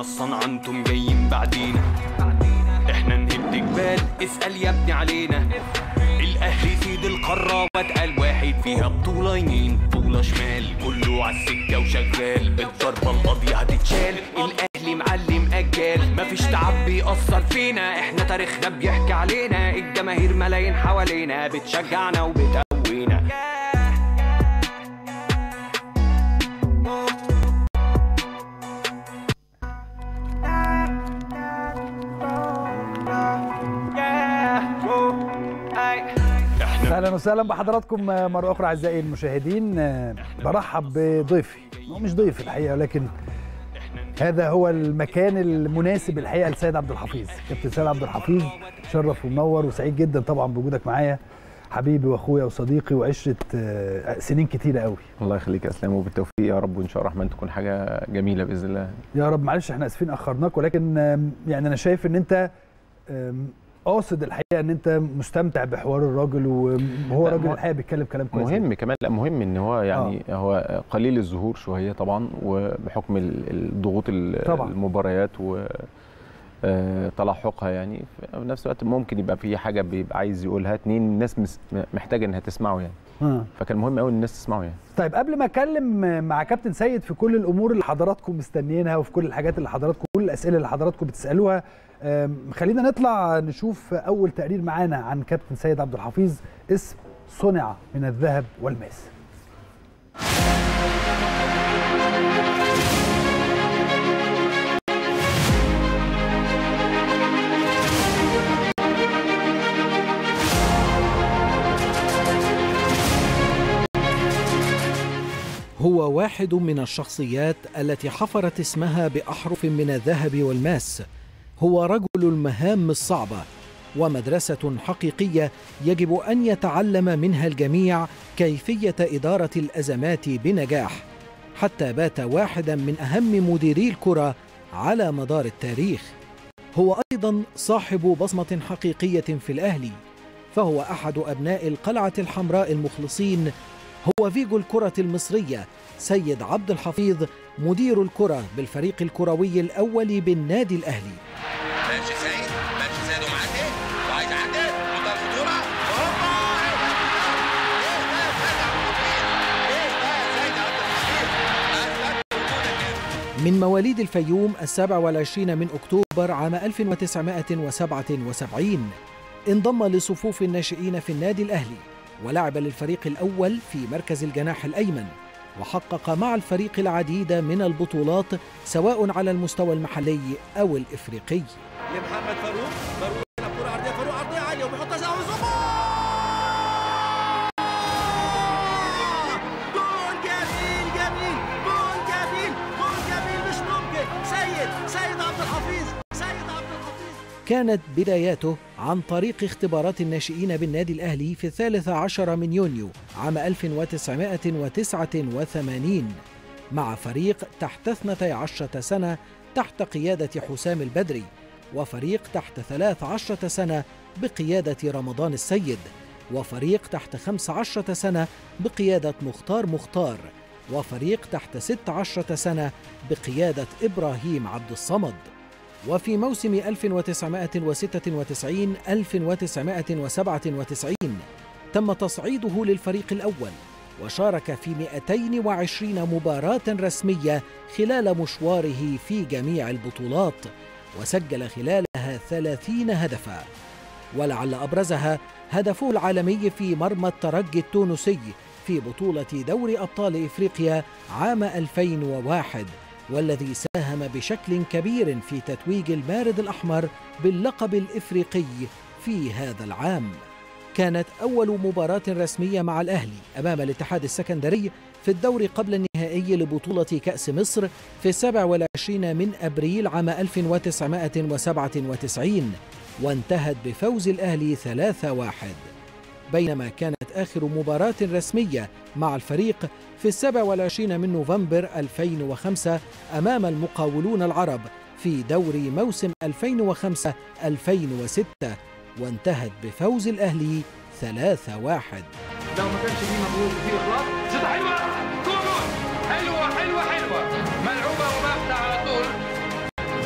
الصنعة انتم جايين بعدينا احنا نهد جبال اسأل يا ابني علينا الاهلي سيد القارة واتقل واحد فيها بطولة يمين بطولة شمال كله عالسكة وشغال الضربة القاضية هتتشال الاهلي معلم اجال مفيش تعب بيأثر فينا احنا تاريخنا بيحكي علينا الجماهير ملايين حوالينا بتشجعنا وبتقوينا اهلا وسهلا بحضراتكم مره اخرى اعزائي المشاهدين برحب بضيفي هو مش ضيف الحقيقه لكن هذا هو المكان المناسب الحقيقه لسيد عبد الحفيظ كابتن سيد عبد الحفيظ شرف ومنور وسعيد جدا طبعا بوجودك معايا حبيبي واخويا وصديقي وعشره سنين كتيره قوي الله يخليك يا اسلام وبالتوفيق يا رب وان شاء الله الرحمن تكون حاجه جميله باذن الله يا رب معلش احنا اسفين اخرناك ولكن يعني انا شايف ان انت قاصد الحقيقه ان انت مستمتع بحوار الراجل وهو راجل الحقيقه بيتكلم كلام كويس مهم كمان لا مهم ان هو يعني آه. هو قليل الظهور شويه طبعا وبحكم الضغوط المباريات و تلاحقها يعني في نفس الوقت ممكن يبقى في حاجه بيبقى عايز يقولها اتنين الناس محتاجه انها تسمعه يعني آه. فكان مهم قوي الناس تسمعه يعني طيب قبل ما اتكلم مع كابتن سيد في كل الامور اللي حضراتكم مستنيينها وفي كل الحاجات اللي حضراتكم كل الاسئله اللي حضراتكم بتسالوها خلينا نطلع نشوف اول تقرير معانا عن كابتن سيد عبد الحفيظ اسم صنع من الذهب والماس هو واحد من الشخصيات التي حفرت اسمها باحرف من الذهب والماس هو رجل المهام الصعبه ومدرسه حقيقيه يجب ان يتعلم منها الجميع كيفيه اداره الازمات بنجاح حتى بات واحدا من اهم مديري الكره على مدار التاريخ هو ايضا صاحب بصمه حقيقيه في الاهلي فهو احد ابناء القلعه الحمراء المخلصين هو فيجو الكرة المصرية سيد عبد الحفيظ مدير الكرة بالفريق الكروي الأول بالنادي الأهلي ماشي سيد ماشي سيد ومعدي وعايز يعدي منتهى الخطورة من مواليد الفيوم السابع والعشرين من أكتوبر عام 1977 انضم لصفوف الناشئين في النادي الأهلي ولعب للفريق الأول في مركز الجناح الأيمن وحقق مع الفريق العديد من البطولات سواء على المستوى المحلي أو الإفريقي لمحمد فاروق فاروق يلعب كرة عرضية فاروق عرضية عالية وبيحطها زي جول جميل جميل جول جميل جول جميل مش ممكن سيد سيد عبد الحفيظ سيد عبد الحفيظ كانت بداياته عن طريق اختبارات الناشئين بالنادي الأهلي في الثالث عشر من يونيو عام 1989 مع فريق تحت 12 سنة تحت قيادة حسام البدري وفريق تحت 13 سنة بقيادة رمضان السيد وفريق تحت 15 سنة بقيادة مختار مختار وفريق تحت 16 سنة بقيادة إبراهيم عبد الصمد وفي موسم 1996 1997 تم تصعيده للفريق الأول وشارك في 220 مباراة رسمية خلال مشواره في جميع البطولات وسجل خلالها 30 هدفا ولعل أبرزها هدفه العالمي في مرمى الترجي التونسي في بطولة دوري أبطال إفريقيا عام 2001 والذي ساهم بشكل كبير في تتويج المارد الأحمر باللقب الإفريقي في هذا العام كانت أول مباراة رسمية مع الأهلي أمام الاتحاد السكندري في الدور قبل النهائي لبطولة كأس مصر في السابع والعشرين من أبريل عام 1997 وانتهت بفوز الأهلي 3-1 بينما كانت آخر مباراة رسمية مع الفريق في السابع والعشرين من نوفمبر 2005 أمام المقاولون العرب في دوري موسم 2005-2006 وانتهت بفوز الأهلي 3-1 لو ما كانش فيه مجهود وفيه اخلاص شوطه حلوه جول حلوه حلوه حلوه ملعوبه وباخده على طول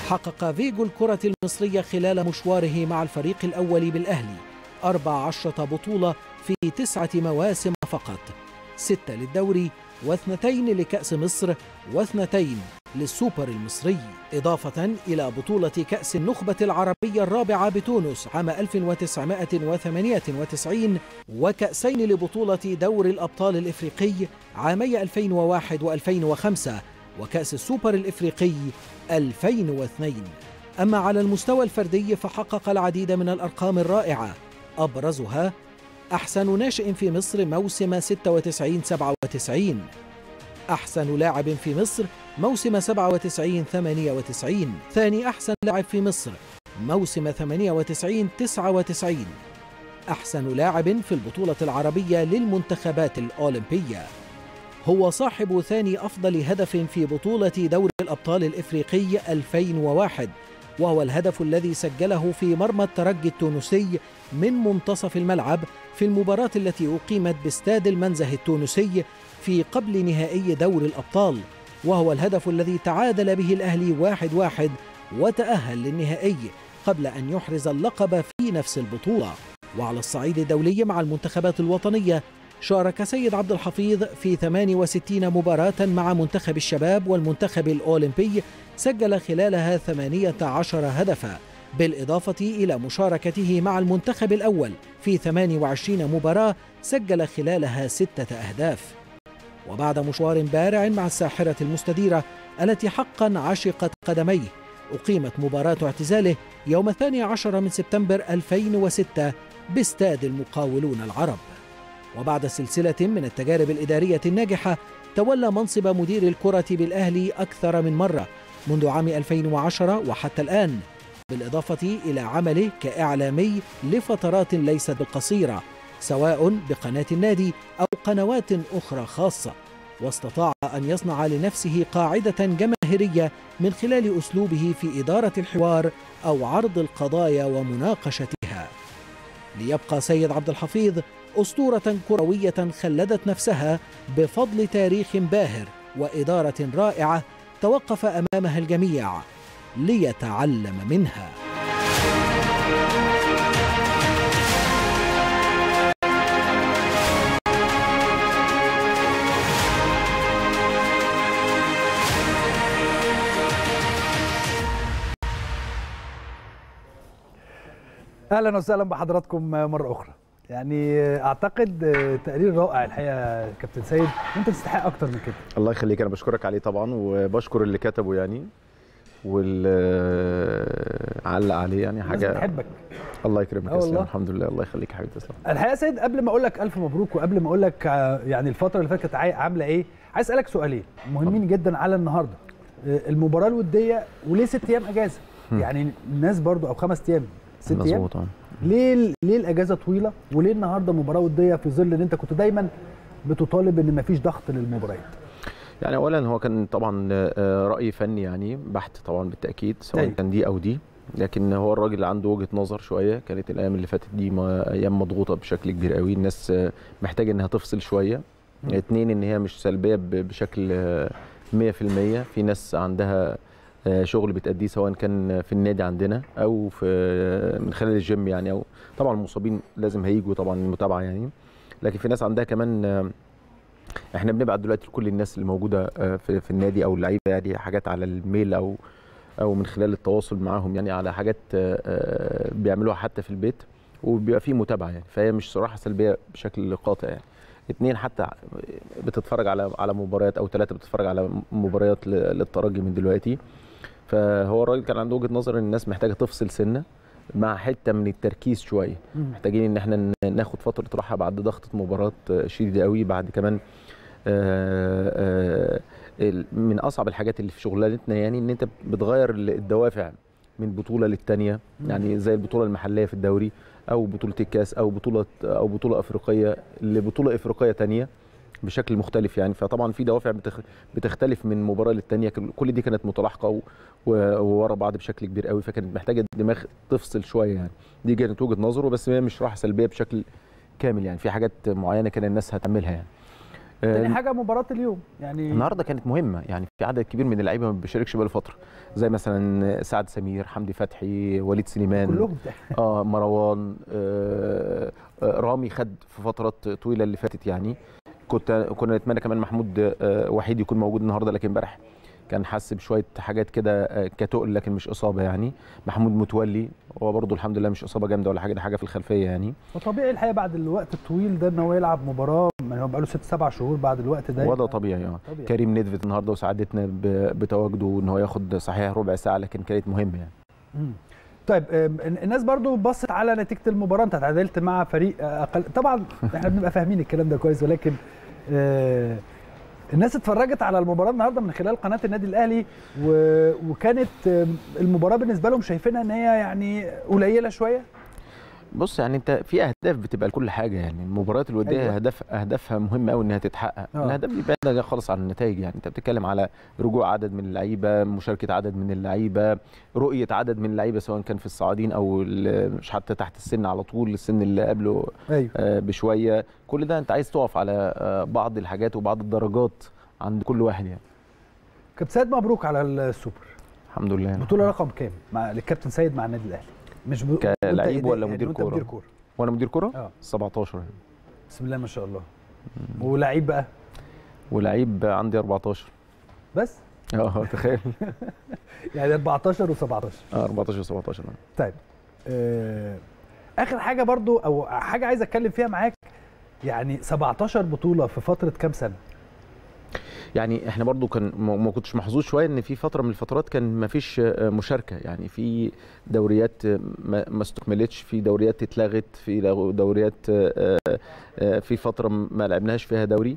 حقق فيجو الكرة المصرية خلال مشواره مع الفريق الأول بالأهلي 14 بطولة في تسعة مواسم فقط ستة للدوري واثنتين لكأس مصر واثنتين للسوبر المصري إضافة إلى بطولة كأس النخبة العربية الرابعة بتونس عام 1998 وكأسين لبطولة دور الأبطال الإفريقي عامي 2001 و2005 وكأس السوبر الإفريقي 2002 أما على المستوى الفردي فحقق العديد من الأرقام الرائعة أبرزها أحسن ناشئ في مصر موسم 96 97 أحسن لاعب في مصر موسم 97 98 ثاني أحسن لاعب في مصر موسم 98 99 أحسن لاعب في البطولة العربية للمنتخبات الأولمبية هو صاحب ثاني أفضل هدف في بطولة دوري الأبطال الإفريقي 2001 وهو الهدف الذي سجله في مرمى الترجي التونسي من منتصف الملعب في المباراة التي أقيمت باستاد المنزه التونسي في قبل نهائي دور الأبطال وهو الهدف الذي تعادل به الأهلي واحد واحد وتأهل للنهائي قبل أن يحرز اللقب في نفس البطولة وعلى الصعيد الدولي مع المنتخبات الوطنية شارك سيد عبد الحفيظ في 68 مباراة مع منتخب الشباب والمنتخب الأولمبي سجل خلالها 18 هدفا بالإضافة إلى مشاركته مع المنتخب الأول في 28 مباراة سجل خلالها ستة أهداف وبعد مشوار بارع مع الساحرة المستديرة التي حقا عشقت قدميه أقيمت مباراة اعتزاله يوم 12 من سبتمبر 2006 باستاد المقاولون العرب وبعد سلسلة من التجارب الإدارية الناجحة تولى منصب مدير الكرة بالأهلي أكثر من مرة منذ عام 2010 وحتى الآن بالإضافة إلى عمله كإعلامي لفترات ليست بالقصيرة سواء بقناة النادي أو قنوات أخرى خاصة واستطاع أن يصنع لنفسه قاعدة جماهيرية من خلال أسلوبه في إدارة الحوار أو عرض القضايا ومناقشتها ليبقى سيد عبد الحفيظ أسطورة كروية خلدت نفسها بفضل تاريخ باهر وإدارة رائعة توقف أمامها الجميع ليتعلم منها اهلا وسهلا بحضراتكم مره اخرى يعني اعتقد تقرير رائع الحقيقه كابتن سيد وانت تستحق اكتر من كده الله يخليك انا بشكرك عليه طبعا وبشكر اللي كتبه يعني واللي علق عليه يعني حاجه بتحبك الله يكرمك يا اسلام الحمد لله الله يخليك يا حبيبي تسلم الحقيقه سيد قبل ما اقول لك الف مبروك وقبل ما اقول لك يعني الفتره اللي فاتت عامله ايه عايز اسالك سؤالين مهمين جدا على النهارده المباراه الوديه وليه ست ايام اجازه يعني الناس برضو او خمس ايام ست ايام مظبوط ليه ليه الاجازه طويله وليه النهارده مباراه وديه في ظل ان انت كنت دايما بتطالب ان مفيش ضغط للمباريات يعني اولا هو كان طبعا راي فني يعني بحت طبعا بالتاكيد سواء أيوة. كان دي او دي لكن هو الراجل عنده وجهه نظر شويه كانت الايام اللي فاتت دي ما ايام مضغوطه بشكل كبير قوي الناس محتاجه انها تفصل شويه اتنين ان هي مش سلبيه بشكل 100% في ناس عندها شغل بتأديه سواء كان في النادي عندنا او في من خلال الجيم يعني او طبعا المصابين لازم هيجوا طبعا المتابعه يعني لكن في ناس عندها كمان احنا بنبعت دلوقتي لكل الناس اللي موجوده في, في النادي او اللعيبه يعني حاجات على الميل او او من خلال التواصل معاهم يعني على حاجات بيعملوها حتى في البيت وبيبقى في متابعه يعني فهي مش صراحه سلبيه بشكل قاطع يعني اثنين حتى بتتفرج على على مباريات او ثلاثه بتتفرج على مباريات للترجي من دلوقتي فهو الراجل كان عنده وجهه نظر ان الناس محتاجه تفصل سنه مع حته من التركيز شويه محتاجين ان احنا ناخد فتره راحه بعد ضغطه مباراه شديده قوي بعد كمان آآ آآ من اصعب الحاجات اللي في شغلانتنا يعني ان انت بتغير الدوافع من بطوله للتانيه يعني زي البطوله المحليه في الدوري او بطوله الكاس او بطوله او بطوله افريقيه لبطوله افريقيه تانيه بشكل مختلف يعني فطبعا في دوافع بتختلف من مباراه للتانيه كل دي كانت متلاحقه وورا بعض بشكل كبير قوي فكانت محتاجه الدماغ تفصل شويه يعني دي كانت وجهه نظره بس هي مش راحه سلبيه بشكل كامل يعني في حاجات معينه كان الناس هتعملها يعني تاني حاجه مباراه اليوم يعني النهارده كانت مهمه يعني في عدد كبير من اللعيبه ما بيشاركش بقاله فتره زي مثلا سعد سمير حمدي فتحي وليد سليمان كلهم اه مروان آه رامي خد في فترات طويله اللي فاتت يعني كنت كنا نتمنى كمان محمود آه وحيد يكون موجود النهارده لكن امبارح كان حس بشويه حاجات كده كتقل لكن مش اصابه يعني محمود متولي هو برده الحمد لله مش اصابه جامده ولا حاجه ده حاجه في الخلفيه يعني وطبيعي الحقيقه بعد الوقت الطويل ده ان هو يلعب مباراه ما هو بقى له ست سبع شهور بعد الوقت ده وده طبيعي اه كريم ندفت النهارده وساعدتنا بتواجده ان هو ياخد صحيح ربع ساعه لكن كانت مهمه يعني مم. طيب الناس برضو بصت على نتيجه المباراه انت تعادلت مع فريق اقل طبعا احنا بنبقى فاهمين الكلام ده كويس ولكن آه الناس اتفرجت على المباراه النهارده من خلال قناه النادي الاهلي و... وكانت المباراه بالنسبه لهم شايفينها ان هي يعني قليله شويه بص يعني انت في اهداف بتبقى لكل حاجه يعني المباريات الوديه أيوة. اهداف اهدافها مهمه قوي انها تتحقق أوه. الاهداف دي بعيده خالص عن النتائج يعني انت بتتكلم على رجوع عدد من اللعيبه مشاركه عدد من اللعيبه رؤيه عدد من اللعيبه سواء كان في الصاعدين او مش حتى تحت السن على طول السن اللي قبله أيوة. آه بشويه كل ده انت عايز تقف على آه بعض الحاجات وبعض الدرجات عند كل واحد يعني كابتن سيد مبروك على السوبر الحمد لله بطوله رقم كام مع الكابتن سيد مع النادي الاهلي مش ب... كلاعب ولا مدير كوره مدير كوره وانا مدير كوره اه 17 يعني. بسم الله ما شاء الله ولعيب بقى ولعيب عندي 14 بس اه تخيل يعني 14 و17 اه 14 و17 طيب آه اخر حاجه برضو او حاجه عايز اتكلم فيها معاك يعني 17 بطوله في فتره كام سنه يعني احنا برضو كان ما كنتش محظوظ شويه ان في فتره من الفترات كان ما فيش مشاركه يعني في دوريات ما استكملتش في دوريات اتلغت في دوريات في فتره ما لعبناش فيها دوري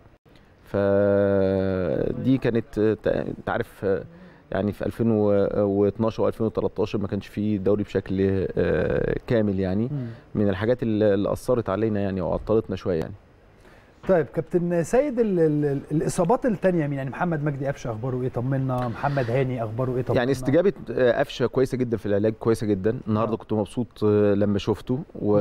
فدي كانت انت عارف يعني في 2012 و2013 ما كانش في دوري بشكل كامل يعني من الحاجات اللي اثرت علينا يعني وعطلتنا شويه يعني طيب كابتن سيد ال ال الاصابات الثانيه مين يعني محمد مجدي قفشه اخباره ايه طمنا محمد هاني اخباره ايه طمنا يعني استجابه قفشه كويسه جدا في العلاج كويسه جدا النهارده كنت مبسوط لما شفته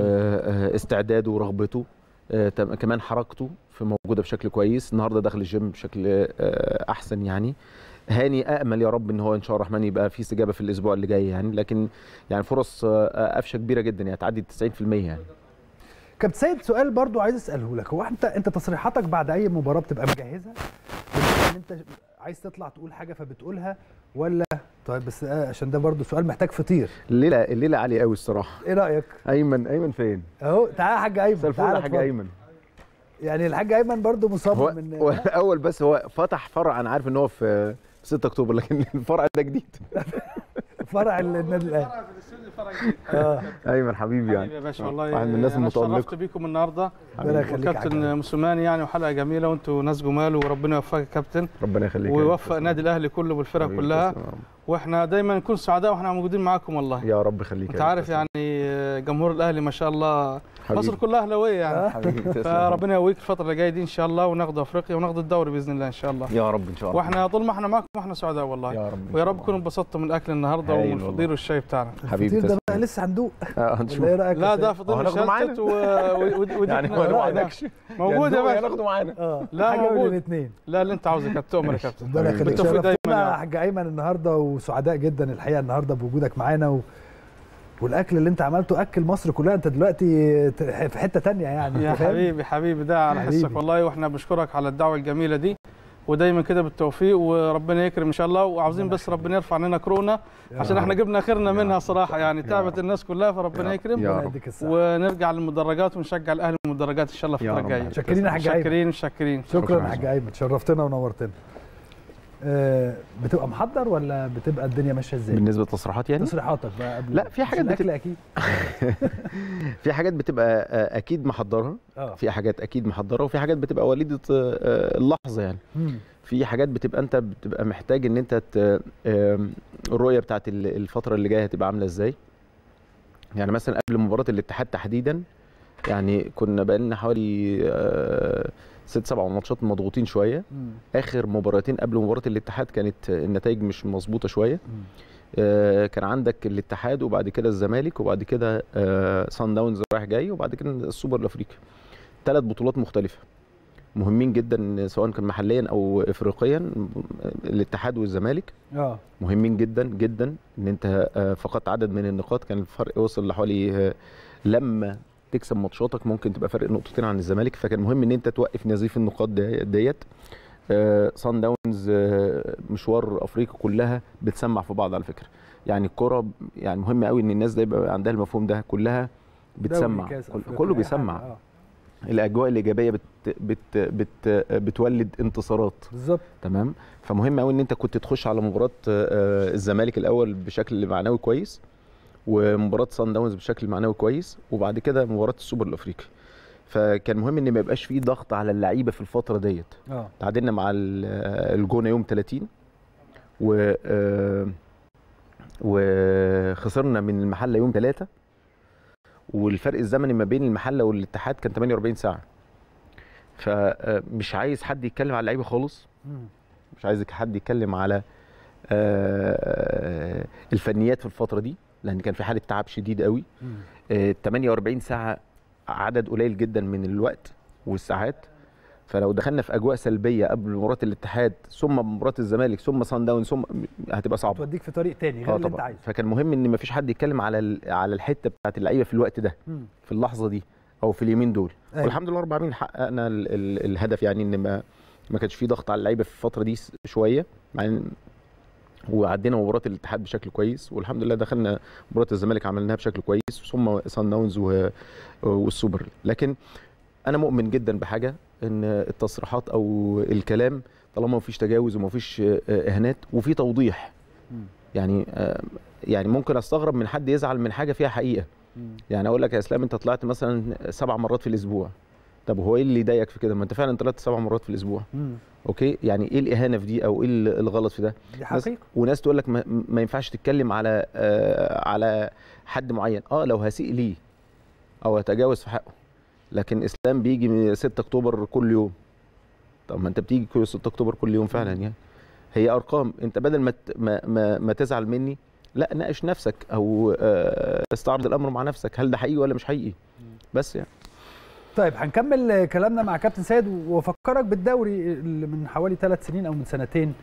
واستعداده ورغبته كمان حركته في موجوده بشكل كويس النهارده داخل الجيم بشكل احسن يعني هاني امل يا رب ان هو ان شاء الله الرحمن يبقى في استجابه في الاسبوع اللي جاي يعني لكن يعني فرص قفشه كبيره جدا يعني تعدي 90% يعني كابتن سيد سؤال برضو عايز اساله لك هو انت انت تصريحاتك بعد اي مباراه بتبقى مجهزها ان انت عايز تطلع تقول حاجه فبتقولها ولا طيب بس عشان ده برضو سؤال محتاج فطير الليله الليله عاليه قوي الصراحه ايه رايك ايمن ايمن فين اهو تعالى يا حاج ايمن تعالى يا حاج ايمن يعني الحاج ايمن برضو مصاب هو من هو اول بس هو فتح فرع انا عارف ان هو في 6 اكتوبر لكن الفرع ده جديد فرع النادي الاهلي اه ايمن حبيبي يعني يا باشا والله واحد من الناس المتالقه شرفت بيكم النهارده ربنا يخليك كابتن مسلماني يعني وحلقه جميله وانتوا ناس جمال وربنا يوفقك يا كابتن ربنا يخليك ويوفق النادي الاهلي كله بالفرق كلها واحنا دايما نكون سعداء واحنا موجودين معاكم والله يا رب يخليك انت عارف يعني جمهور الاهلي ما شاء الله مصر كلها اهلاويه يعني حبيبي فربنا يقويك الفتره اللي جايه دي ان شاء الله وناخد افريقيا وناخد الدوري باذن الله ان شاء الله يا رب ان شاء الله واحنا طول ما احنا معاكم احنا سعداء والله يا رب ويا رب تكونوا انبسطتوا من الاكل النهارده ومن الفطير والشاي بتاعنا حبيبي الفطير ده بقى لسه هندوق اه هنشوف ايه رايك لا ده فطير مشلتت و... و... يعني هو ما وعدكش موجود يا باشا ناخده معانا اه لا حاجه من موجود. الاثنين لا اللي انت عاوزه يا كابتن تؤمر يا كابتن ربنا يخليك بالتوفيق دايما شرفتنا يا يا رب. حاج ايمن النهارده وسعداء جدا الحقيقه النهارده بوجودك معانا و... والاكل اللي انت عملته اكل مصر كلها انت دلوقتي في حته تانية يعني يا أنت فاهم؟ حبيبي حبيبي ده على حبيبي. حسك والله واحنا بنشكرك على الدعوه الجميله دي ودايما كده بالتوفيق وربنا يكرم ان شاء الله وعاوزين بس ربنا يرفع عننا كورونا عشان احنا جبنا اخرنا منها صراحه يعني تعبت الناس كلها فربنا يكرم يا ربنا رب. يديك الصحة. ونرجع للمدرجات ونشجع الاهلي والمدرجات ان شاء الله يا الفتره رب. الجايه متشكرين يا حاج ايمن متشكرين متشكرين شكرا شكراً يا حاج ايمن شرفتنا ونورتنا آه، بتبقى محضر ولا بتبقى الدنيا ماشيه ازاي بالنسبه لتصريحات يعني تصريحاتك بقى قبل لا، في مش حاجات الاكل اكيد في حاجات بتبقى آه، اكيد محضرها اه في حاجات اكيد محضرها وفي حاجات بتبقى وليده آه، اللحظه يعني مم. في حاجات بتبقى انت بتبقى محتاج ان انت ت- آم، الرؤيه بتاعت ال- الفتره اللي جايه هتبقى عامله ازاي يعني مثلا قبل مباراه الاتحاد تحديدا يعني كنا بقالنا حوالي آه، ست سبع ماتشات مضغوطين شويه مم. اخر مباراتين قبل مباراه الاتحاد كانت النتائج مش مظبوطه شويه مم. آه، كان عندك الاتحاد وبعد كده الزمالك وبعد كده آه، سان داونز رايح جاي وبعد كده السوبر الافريقي ثلاث بطولات مختلفه مهمين جدا سواء كان محليا او افريقيا الاتحاد والزمالك اه مهمين جدا جدا ان انت آه، فقدت عدد من النقاط كان الفرق وصل لحوالي آه، لما تكسب ماتشاتك ممكن تبقى فرق نقطتين عن الزمالك فكان مهم ان انت توقف نزيف النقاط دي- ديت آه، صن داونز آه، مشوار افريقيا كلها بتسمع في بعض على فكره يعني الكره يعني مهم قوي ان الناس ده يبقى عندها المفهوم ده كلها بتسمع دوري، كاس كل- أفريقيا، كله أي حاجة، بيسمع آه. الاجواء الايجابيه بت بت بت بتولد انتصارات بالظبط تمام فمهم قوي ان انت كنت تخش على مباراه آه، الزمالك الاول بشكل معنوي كويس ومباراه سان داونز بشكل معنوي كويس وبعد كده مباراه السوبر الافريقي فكان مهم ان ما يبقاش فيه ضغط على اللعيبه في الفتره ديت اه تعادلنا مع ال- آه، الجونه يوم 30 و آه، وخسرنا من المحله يوم 3 والفرق الزمني ما بين المحله والاتحاد كان 48 ساعه فمش عايز حد يتكلم على اللعيبه خالص مم. مش عايز حد يتكلم على آه، الفنيات في الفتره دي لان كان في حاله تعب شديد قوي مم. آه، 48 ساعه عدد قليل جدا من الوقت والساعات فلو دخلنا في اجواء سلبيه قبل مباراه الاتحاد ثم مباراه الزمالك ثم صن داون ثم هتبقى صعبه توديك في طريق تاني غير اه اللي انت طبعا عايزه فكان مهم ان مفيش حد يتكلم على ال- على الحته بتاعت اللعيبه في الوقت ده مم. في اللحظه دي او في اليومين دول أيوة. والحمد لله رب العالمين حققنا ال ال الهدف يعني ان ما ما كانش في ضغط على اللعيبه في الفتره دي س- شويه مع ان وعدينا مباراه الاتحاد بشكل كويس والحمد لله دخلنا مباراه الزمالك عملناها بشكل كويس ثم سان داونز و- والسوبر لكن انا مؤمن جدا بحاجه ان التصريحات او الكلام طالما مفيش تجاوز ومفيش آه، اهانات وفي توضيح مم. يعني آه، يعني ممكن استغرب من حد يزعل من حاجه فيها حقيقه مم. يعني اقول لك يا اسلام انت طلعت مثلا سبع مرات في الاسبوع طب هو ايه اللي يضايقك في كده ما انت فعلا طلعت سبع مرات في الاسبوع مم. اوكي يعني ايه الاهانه في دي او ايه ال- الغلط في ده دي ناس حقيقه وناس تقول لك ما, ما ينفعش تتكلم على آه على حد معين اه لو هسيء ليه او اتجاوز في حقه لكن اسلام بيجي من 6 اكتوبر كل يوم طب ما انت بتيجي كل 6 اكتوبر كل يوم فعلا يعني هي ارقام انت بدل ما ت- ما ما, ما تزعل مني لا ناقش نفسك او آه استعرض الامر مع نفسك هل ده حقيقي ولا مش حقيقي بس يعني طيب هنكمل كلامنا مع كابتن سيد وافكرك بالدوري اللي من حوالي ثلاث سنين او من سنتين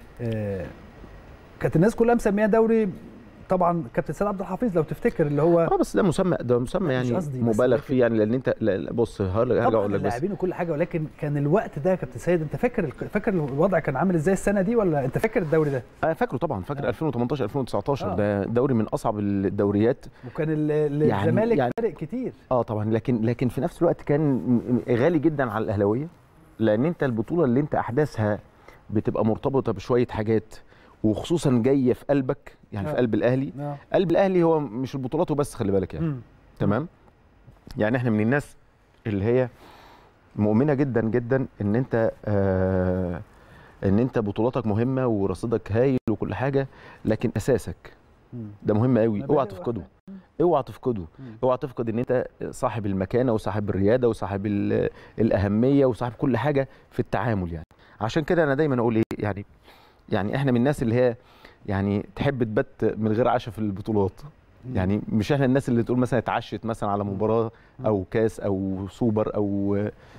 آه، كانت الناس كلها مسميها دوري طبعا كابتن سيد عبد الحفيظ لو تفتكر اللي هو اه بس ده مسمى ده مسمى لا، مش يعني قصدي، بس مبالغ لكن- فيه يعني لان انت لا لا، بص هرجع هرجع طبعا اقول لك بس اللاعبين وكل حاجه ولكن كان الوقت ده يا كابتن سيد انت فاكر فاكر الوضع كان عامل ازاي السنه دي ولا انت فاكر الدوري ده انا فاكره طبعا فاكر آه. 2018 2019 آه. ده دوري من اصعب الدوريات وكان ال- ال- يعني- الزمالك يعني- فارق كتير اه طبعا لكن لكن في نفس الوقت كان م- م- غالي جدا على الاهلاويه لان انت البطوله اللي انت احداثها بتبقى مرتبطه بشويه حاجات وخصوصا جايه في قلبك يعني في آه. قلب الاهلي آه. قلب الاهلي هو مش البطولات وبس خلي بالك يعني مم. تمام يعني احنا من الناس اللي هي مؤمنه جدا جدا ان انت آه ان انت بطولاتك مهمه ورصيدك هايل وكل حاجه لكن اساسك مم. ده مهم قوي مبادئ اوعى تفقده واحدة. اوعى تفقده مم. اوعى تفقد ان انت صاحب المكانه وصاحب الرياده وصاحب ال- الاهميه وصاحب كل حاجه في التعامل يعني عشان كده انا دايما اقول ايه يعني يعني احنا من الناس اللي هي يعني تحب تبت من غير عشاء في البطولات مم. يعني مش احنا الناس اللي تقول مثلا اتعشت مثلا على مباراه او كاس او سوبر او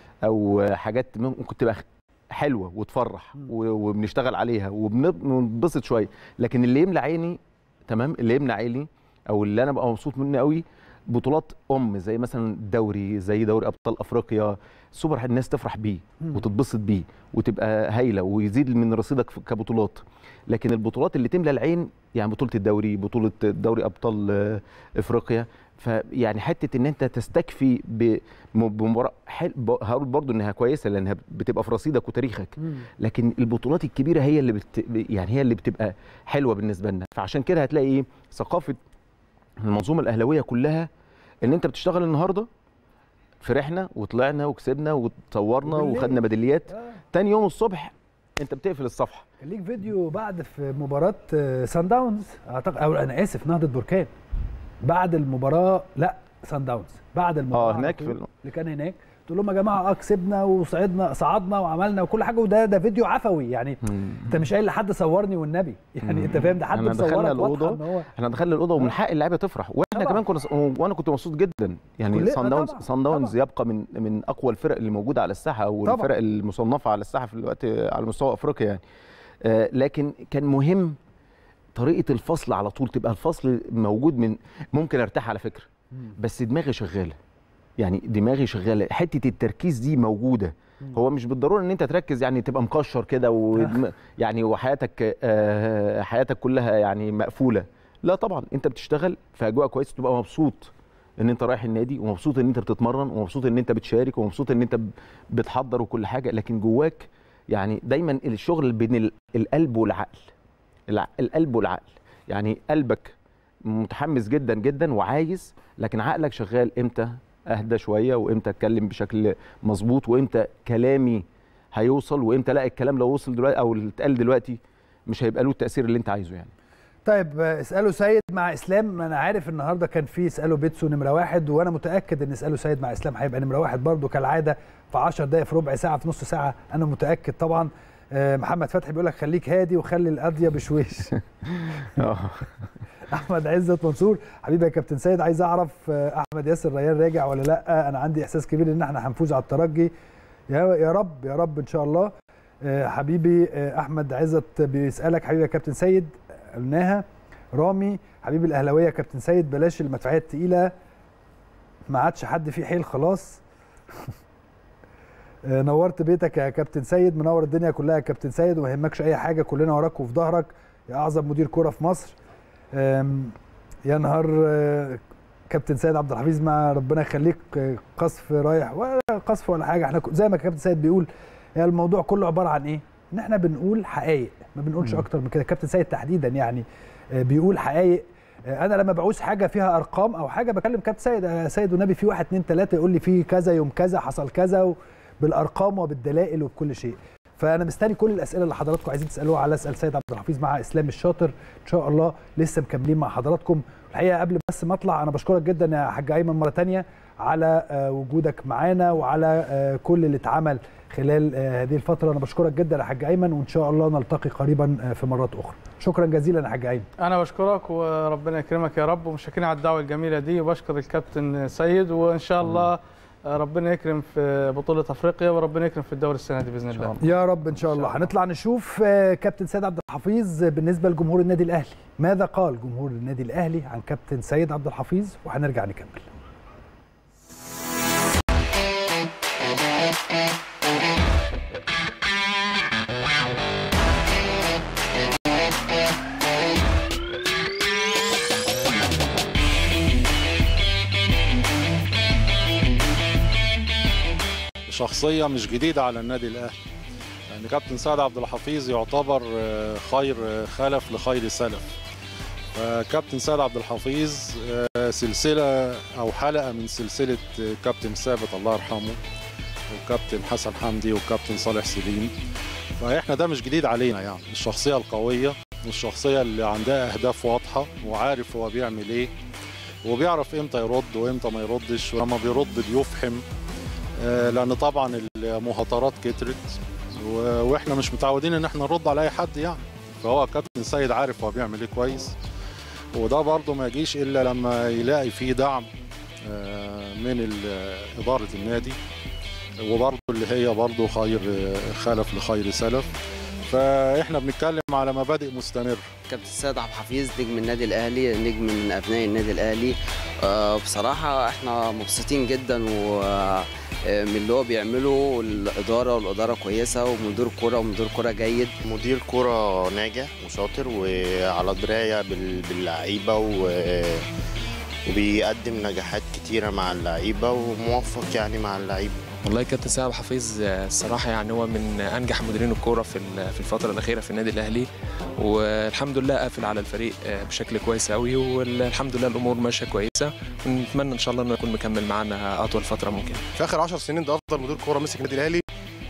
او حاجات ممكن تبقى حلوه وتفرح مم. و- وبنشتغل عليها وبنبسط شويه لكن اللي يملى عيني تمام اللي يملى عيني او اللي انا ببقى مبسوط منه قوي بطولات ام زي مثلا دوري زي دوري ابطال افريقيا سوبر الناس تفرح بيه مم. وتتبسط بيه وتبقى هايله ويزيد من رصيدك في- كبطولات لكن البطولات اللي تملى العين يعني بطوله الدوري بطوله دوري ابطال آه، افريقيا فيعني حته ان انت تستكفي ب- م- بمباراه حل... ب- هقول برضو انها كويسه لانها بتبقى في رصيدك وتاريخك مم. لكن البطولات الكبيره هي اللي بت... يعني هي اللي بتبقى حلوه بالنسبه لنا فعشان كده هتلاقي ايه ثقافه المنظومه الاهلاويه كلها ان انت بتشتغل النهارده فرحنا وطلعنا وكسبنا وتصورنا وبالليل. وخدنا ميداليات آه. تاني يوم الصبح انت بتقفل الصفحه كان ليك فيديو بعد في مباراة آه، سان داونز اعتقد او انا اسف نهضة بركان بعد المباراة لا سان داونز بعد المباراة اه على هناك طول في ال- اللي كان هناك تقول لهم يا جماعه اه كسبنا وصعدنا صعدنا وعملنا وكل حاجه وده ده فيديو عفوي يعني مم. انت مش قايل لحد صورني والنبي يعني انت فاهم ده حد احنا دخلنا مصورك واضحه الاوضه ان هو احنا دخلنا الاوضه ومن حق اللعيبه تفرح واحنا طبعا. كمان كنا وانا كنت مبسوط جدا يعني كلنا صن داونز طبعا. صن داونز طبعا. يبقى من من اقوى الفرق اللي موجوده على الساحه طبعا. والفرق المصنفه على الساحه في الوقت على مستوى افريقيا يعني آه لكن كان مهم طريقه الفصل على طول تبقى الفصل موجود من ممكن ارتاح على فكره بس دماغي شغاله يعني دماغي شغاله حته التركيز دي موجوده هو مش بالضروره ان انت تركز يعني تبقى مكشر كده و يعني وحياتك آه حياتك كلها يعني مقفوله لا طبعا انت بتشتغل في اجواء كويسه تبقى مبسوط ان انت رايح النادي ومبسوط ان انت بتتمرن ومبسوط ان انت بتشارك ومبسوط ان انت بتحضر وكل حاجه لكن جواك يعني دايما الشغل بين ال- القلب والعقل الع- القلب والعقل يعني قلبك متحمس جدا جدا وعايز لكن عقلك شغال امتى اهدى شويه وامتى اتكلم بشكل مظبوط وامتى كلامي هيوصل وامتى لا الكلام لو وصل دلوقتي او اللي اتقال دلوقتي مش هيبقى له التاثير اللي انت عايزه يعني طيب آه، اساله سيد مع اسلام انا عارف النهارده كان في اساله بيتسو نمره واحد وانا متاكد ان اساله سيد مع اسلام هيبقى نمره واحد برضه كالعاده في 10 دقائق في ربع ساعه في نص ساعه انا متاكد طبعا آه، محمد فتحي بيقول لك خليك هادي وخلي القضيه بشويش احمد عزت منصور حبيبي يا كابتن سيد عايز اعرف آه، احمد ياسر ريان راجع ولا لا انا عندي احساس كبير ان احنا هنفوز على الترجي يا يا رب يا رب ان شاء الله آه، حبيبي آه، احمد عزت بيسالك حبيبي يا كابتن سيد قلناها رامي حبيبي الاهلاويه يا كابتن سيد بلاش المدفعيه الثقيله ما عادش حد فيه حيل خلاص آه، نورت بيتك يا كابتن سيد منور الدنيا كلها يا كابتن سيد وما يهمكش اي حاجه كلنا وراك وفي ظهرك يا اعظم مدير كوره في مصر آم، يا نهار آه، كابتن سيد عبد الحفيظ مع ربنا يخليك آه، قصف رايح ولا قصف ولا حاجه احنا ك- زي ما كابتن سيد بيقول هي الموضوع كله عباره عن ايه؟ ان احنا بنقول حقائق ما بنقولش اكتر من كده كابتن سيد تحديدا يعني آه، بيقول حقائق آه، انا لما بعوز حاجه فيها ارقام او حاجه بكلم كابتن سيد يا سيد والنبي في واحد اتنين تلاته يقول لي في كذا يوم كذا حصل كذا و- بالارقام وبالدلائل وبكل شيء فانا مستني كل الاسئله اللي حضراتكم عايزين تسالوها على اسال سيد عبد الحفيظ مع اسلام الشاطر ان شاء الله لسه مكملين مع حضراتكم الحقيقه قبل بس ما اطلع انا بشكرك جدا يا حاج ايمن مره تانية على آه، وجودك معانا وعلى آه، كل اللي اتعمل خلال آه، هذه الفتره انا بشكرك جدا يا حاج ايمن وان شاء الله نلتقي قريبا آه، في مرات اخرى شكرا جزيلا يا حاج ايمن انا بشكرك وربنا يكرمك يا رب ومشكورين على الدعوه الجميله دي وبشكر الكابتن سيد وان شاء الله ربنا يكرم في بطوله افريقيا وربنا يكرم في الدوري السنه دي باذن الله يا رب ان شاء الله هنطلع نشوف آه، كابتن سيد عبد الحفيظ بالنسبه لجمهور النادي الاهلي ماذا قال جمهور النادي الاهلي عن كابتن سيد عبد الحفيظ وهنرجع نكمل شخصية مش جديدة على النادي الأهلي يعني كابتن سعد عبد الحفيظ يعتبر آه، خير آه، خلف لخير سلف فكابتن سعد عبد الحفيظ آه، سلسلة أو حلقة من سلسلة آه، كابتن ثابت الله يرحمه وكابتن حسن حمدي وكابتن صالح سليم فإحنا ده مش جديد علينا يعني الشخصية القوية والشخصية اللي عندها أهداف واضحة وعارف هو بيعمل إيه وبيعرف إمتى يرد وإمتى ما يردش ولما بيرد بيفحم آه، لان طبعا المهاترات كترت و- واحنا مش متعودين ان احنا نرد على اي حد يعني فهو كابتن سيد عارف هو بيعمل ايه كويس وده برضه ما يجيش الا لما يلاقي فيه دعم آه، من ال- اداره النادي وبرضه اللي هي برضه خير آه، خلف لخير سلف فاحنا بنتكلم على مبادئ مستمره كابتن سيد عبد الحفيظ نجم النادي الاهلي نجم من ابناء النادي الاهلي آه، بصراحه احنا مبسوطين جدا و آه، من اللي هو بيعمله الاداره والاداره كويسه ومدير كوره ومدير كوره جيد مدير كرة ناجح وشاطر وعلى دراية بال- باللعيبة و- وبيقدم نجاحات كتيرة مع اللعيبة وموفق يعني مع اللعيبة والله كابتن سعد حفيظ آه، الصراحه يعني هو من انجح مديرين الكوره في ال- في الفتره الاخيره في النادي الاهلي والحمد لله قافل على الفريق آه، بشكل كويس قوي والحمد لله الامور ماشيه كويسه ونتمنى ان شاء الله انه يكون مكمل معانا اطول فتره ممكن في اخر 10 سنين ده افضل مدير كوره مسك النادي الاهلي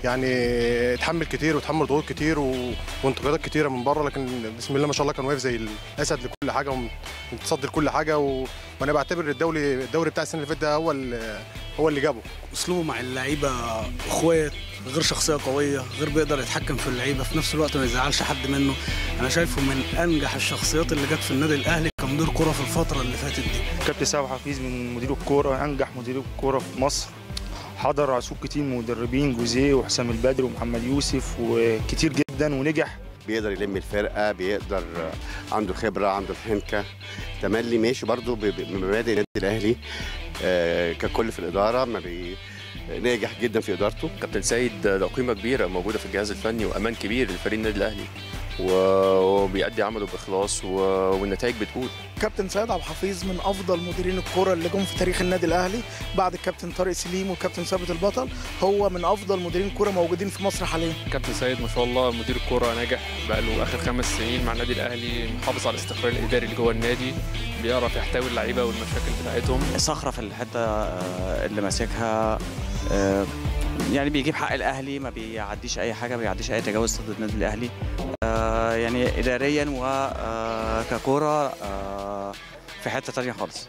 يعني اتحمل كتير وتحمل ضغوط كتير و... وانتقادات كتيره من بره لكن بسم الله ما شاء الله كان واقف زي الاسد لكل حاجه ومتصدر كل حاجه و... وانا بعتبر الدوري الدوري بتاع السنه اللي فاتت ده هو ال... هو اللي جابه اسلوبه مع اللعيبه اخوات غير شخصيه قويه غير بيقدر يتحكم في اللعيبه في نفس الوقت ما يزعلش حد منه انا شايفه من انجح الشخصيات اللي جت في النادي الاهلي كمدير كره في الفتره اللي فاتت دي كابتن سامح حفيظ من مدير الكوره انجح مدير الكوره في مصر حضر عسوق كتير من مدربين جوزيه وحسام البدري ومحمد يوسف وكتير جدا ونجح بيقدر يلم الفرقه بيقدر عنده خبره عنده الحنكه تملي ماشي برضه بمبادئ النادي الاهلي آه ككل في الاداره ما بي ناجح جدا في ادارته كابتن سيد له قيمه كبيره موجوده في الجهاز الفني وامان كبير لفريق النادي الاهلي وبيأدي عمله باخلاص والنتائج بتقول كابتن سيد عبد الحفيظ من افضل مديرين الكره اللي جم في تاريخ النادي الاهلي بعد الكابتن طارق سليم والكابتن ثابت البطل هو من افضل مديرين الكره موجودين في مصر حاليا كابتن سيد ما شاء الله مدير الكره ناجح بقى له اخر خمس سنين مع النادي الاهلي محافظ على الاستقرار الاداري اللي جوه النادي بيعرف يحتوي اللعيبه والمشاكل بتاعتهم صخره في الحته اللي ماسكها يعني بيجيب حق الاهلي ما بيعديش اي حاجه ما بيعديش اي تجاوز ضد النادي الاهلي يعني اداريا وككوره في حته تانية خالص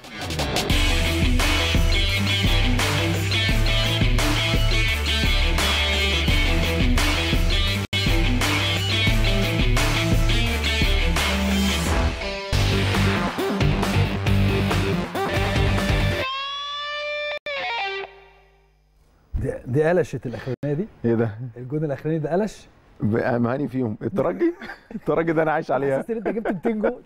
دي, دي قلشت الاخرانيه دي ايه ده؟ الجون الاخراني ده قلش مهاني فيهم الترجي الترجي ده انا عايش عليها حسيت ان انت جبت 200 جول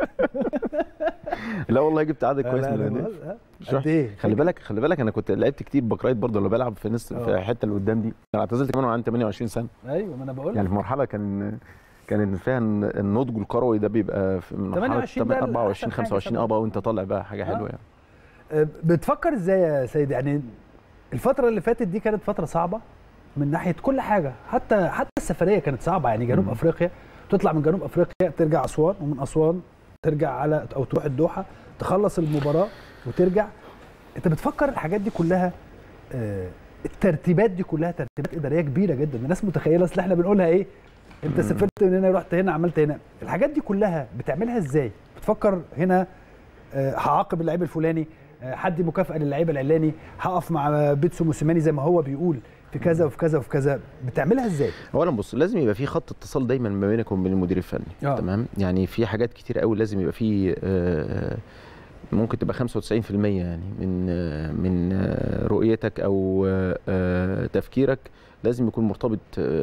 لا والله جبت عدد كويس من الاهداف قد ايه خلي بالك خلي بالك انا كنت لعبت كتير باك رايت برضه لما بلعب في نص في الحته اللي قدام دي انا اعتزلت كمان وانا عندي 28 سنه ايوه ما انا بقول يعني في مرحله كان كان فيها النضج الكروي ده بيبقى في مرحله 24 25 اه بقى وانت طالع بقى حاجه حلوه يعني بتفكر ازاي يا سيد يعني الفتره اللي فاتت دي كانت فتره صعبه من ناحيه كل حاجه حتى حتى السفريه كانت صعبه يعني جنوب م. افريقيا تطلع من جنوب افريقيا ترجع اسوان ومن اسوان ترجع على او تروح الدوحه تخلص المباراه وترجع انت بتفكر الحاجات دي كلها آه الترتيبات دي كلها ترتيبات اداريه كبيره جدا الناس متخيله اصل احنا بنقولها ايه انت سافرت من هنا رحت هنا عملت هنا الحاجات دي كلها بتعملها ازاي بتفكر هنا آه هعاقب اللعيب الفلاني آه حد مكافاه للعيب العلاني هقف مع بيتسو موسيماني زي ما هو بيقول في كذا وفي كذا وفي كذا بتعملها ازاي؟ اولا بص لازم يبقى في خط اتصال دايما ما بينك وبين المدير الفني أوه. تمام يعني في حاجات كتير قوي لازم يبقى في ممكن تبقى 95% يعني من من رؤيتك او تفكيرك لازم يكون مرتبط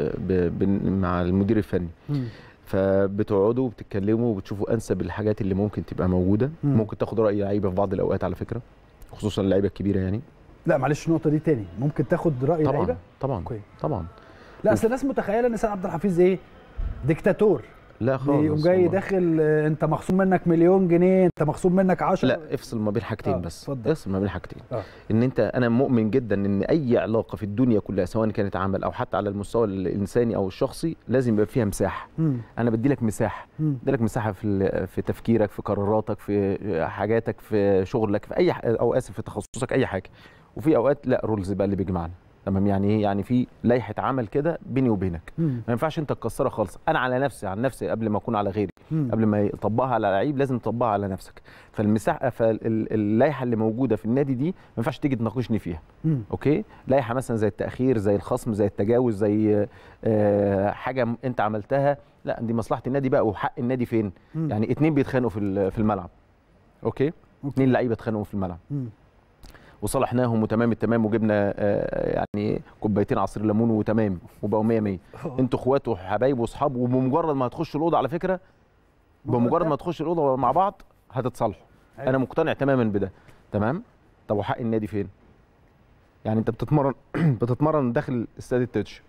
مع المدير الفني م. فبتقعدوا وبتتكلموا وبتشوفوا انسب الحاجات اللي ممكن تبقى موجوده م. ممكن تاخد راي لعيبه في بعض الاوقات على فكره خصوصا اللعيبه الكبيره يعني لا معلش النقطه دي تاني ممكن تاخد راي طبعا لعيبه طبعا كوي. طبعا لا اصل الناس متخيله ان سيد عبد الحفيظ ايه ديكتاتور لا خالص يقوم جاي والله. داخل انت مخصوم منك مليون جنيه انت مخصوم منك 10 لا افصل ما بين حاجتين آه. بس فضل. افصل ما بين حاجتين آه. ان انت انا مؤمن جدا ان اي علاقه في الدنيا كلها سواء كانت عمل او حتى على المستوى الانساني او الشخصي لازم يبقى فيها مساحه م. انا بدي لك مساحه بدي لك مساحه في في تفكيرك في قراراتك في حاجاتك في شغلك في اي او اسف في تخصصك اي حاجه وفي اوقات لا رولز بقى اللي بيجمعنا تمام يعني ايه يعني في لائحه عمل كده بيني وبينك مم. ما ينفعش انت تكسرها خالص انا على نفسي عن نفسي قبل ما اكون على غيري مم. قبل ما يطبقها على لعيب لازم تطبقها على نفسك فالمساحه فاللائحه اللي موجوده في النادي دي ما ينفعش تيجي تناقشني فيها مم. اوكي لائحه مثلا زي التاخير زي الخصم زي التجاوز زي آه حاجه انت عملتها لا دي مصلحه النادي بقى وحق النادي فين مم. يعني اتنين بيتخانقوا في في الملعب اوكي, أوكي. اتنين لعيبه اتخانقوا في الملعب مم. وصالحناهم وتمام التمام وجبنا يعني كوبايتين عصير ليمون وتمام وبقوا 100 100 انتوا اخوات وحبايب واصحاب وبمجرد ما هتخشوا الاوضه على فكره بمجرد ما تخشوا الاوضه مع بعض هتتصالحوا انا مقتنع تماما بده تمام طب وحق النادي فين يعني انت بتتمرن بتتمرن داخل استاد التتش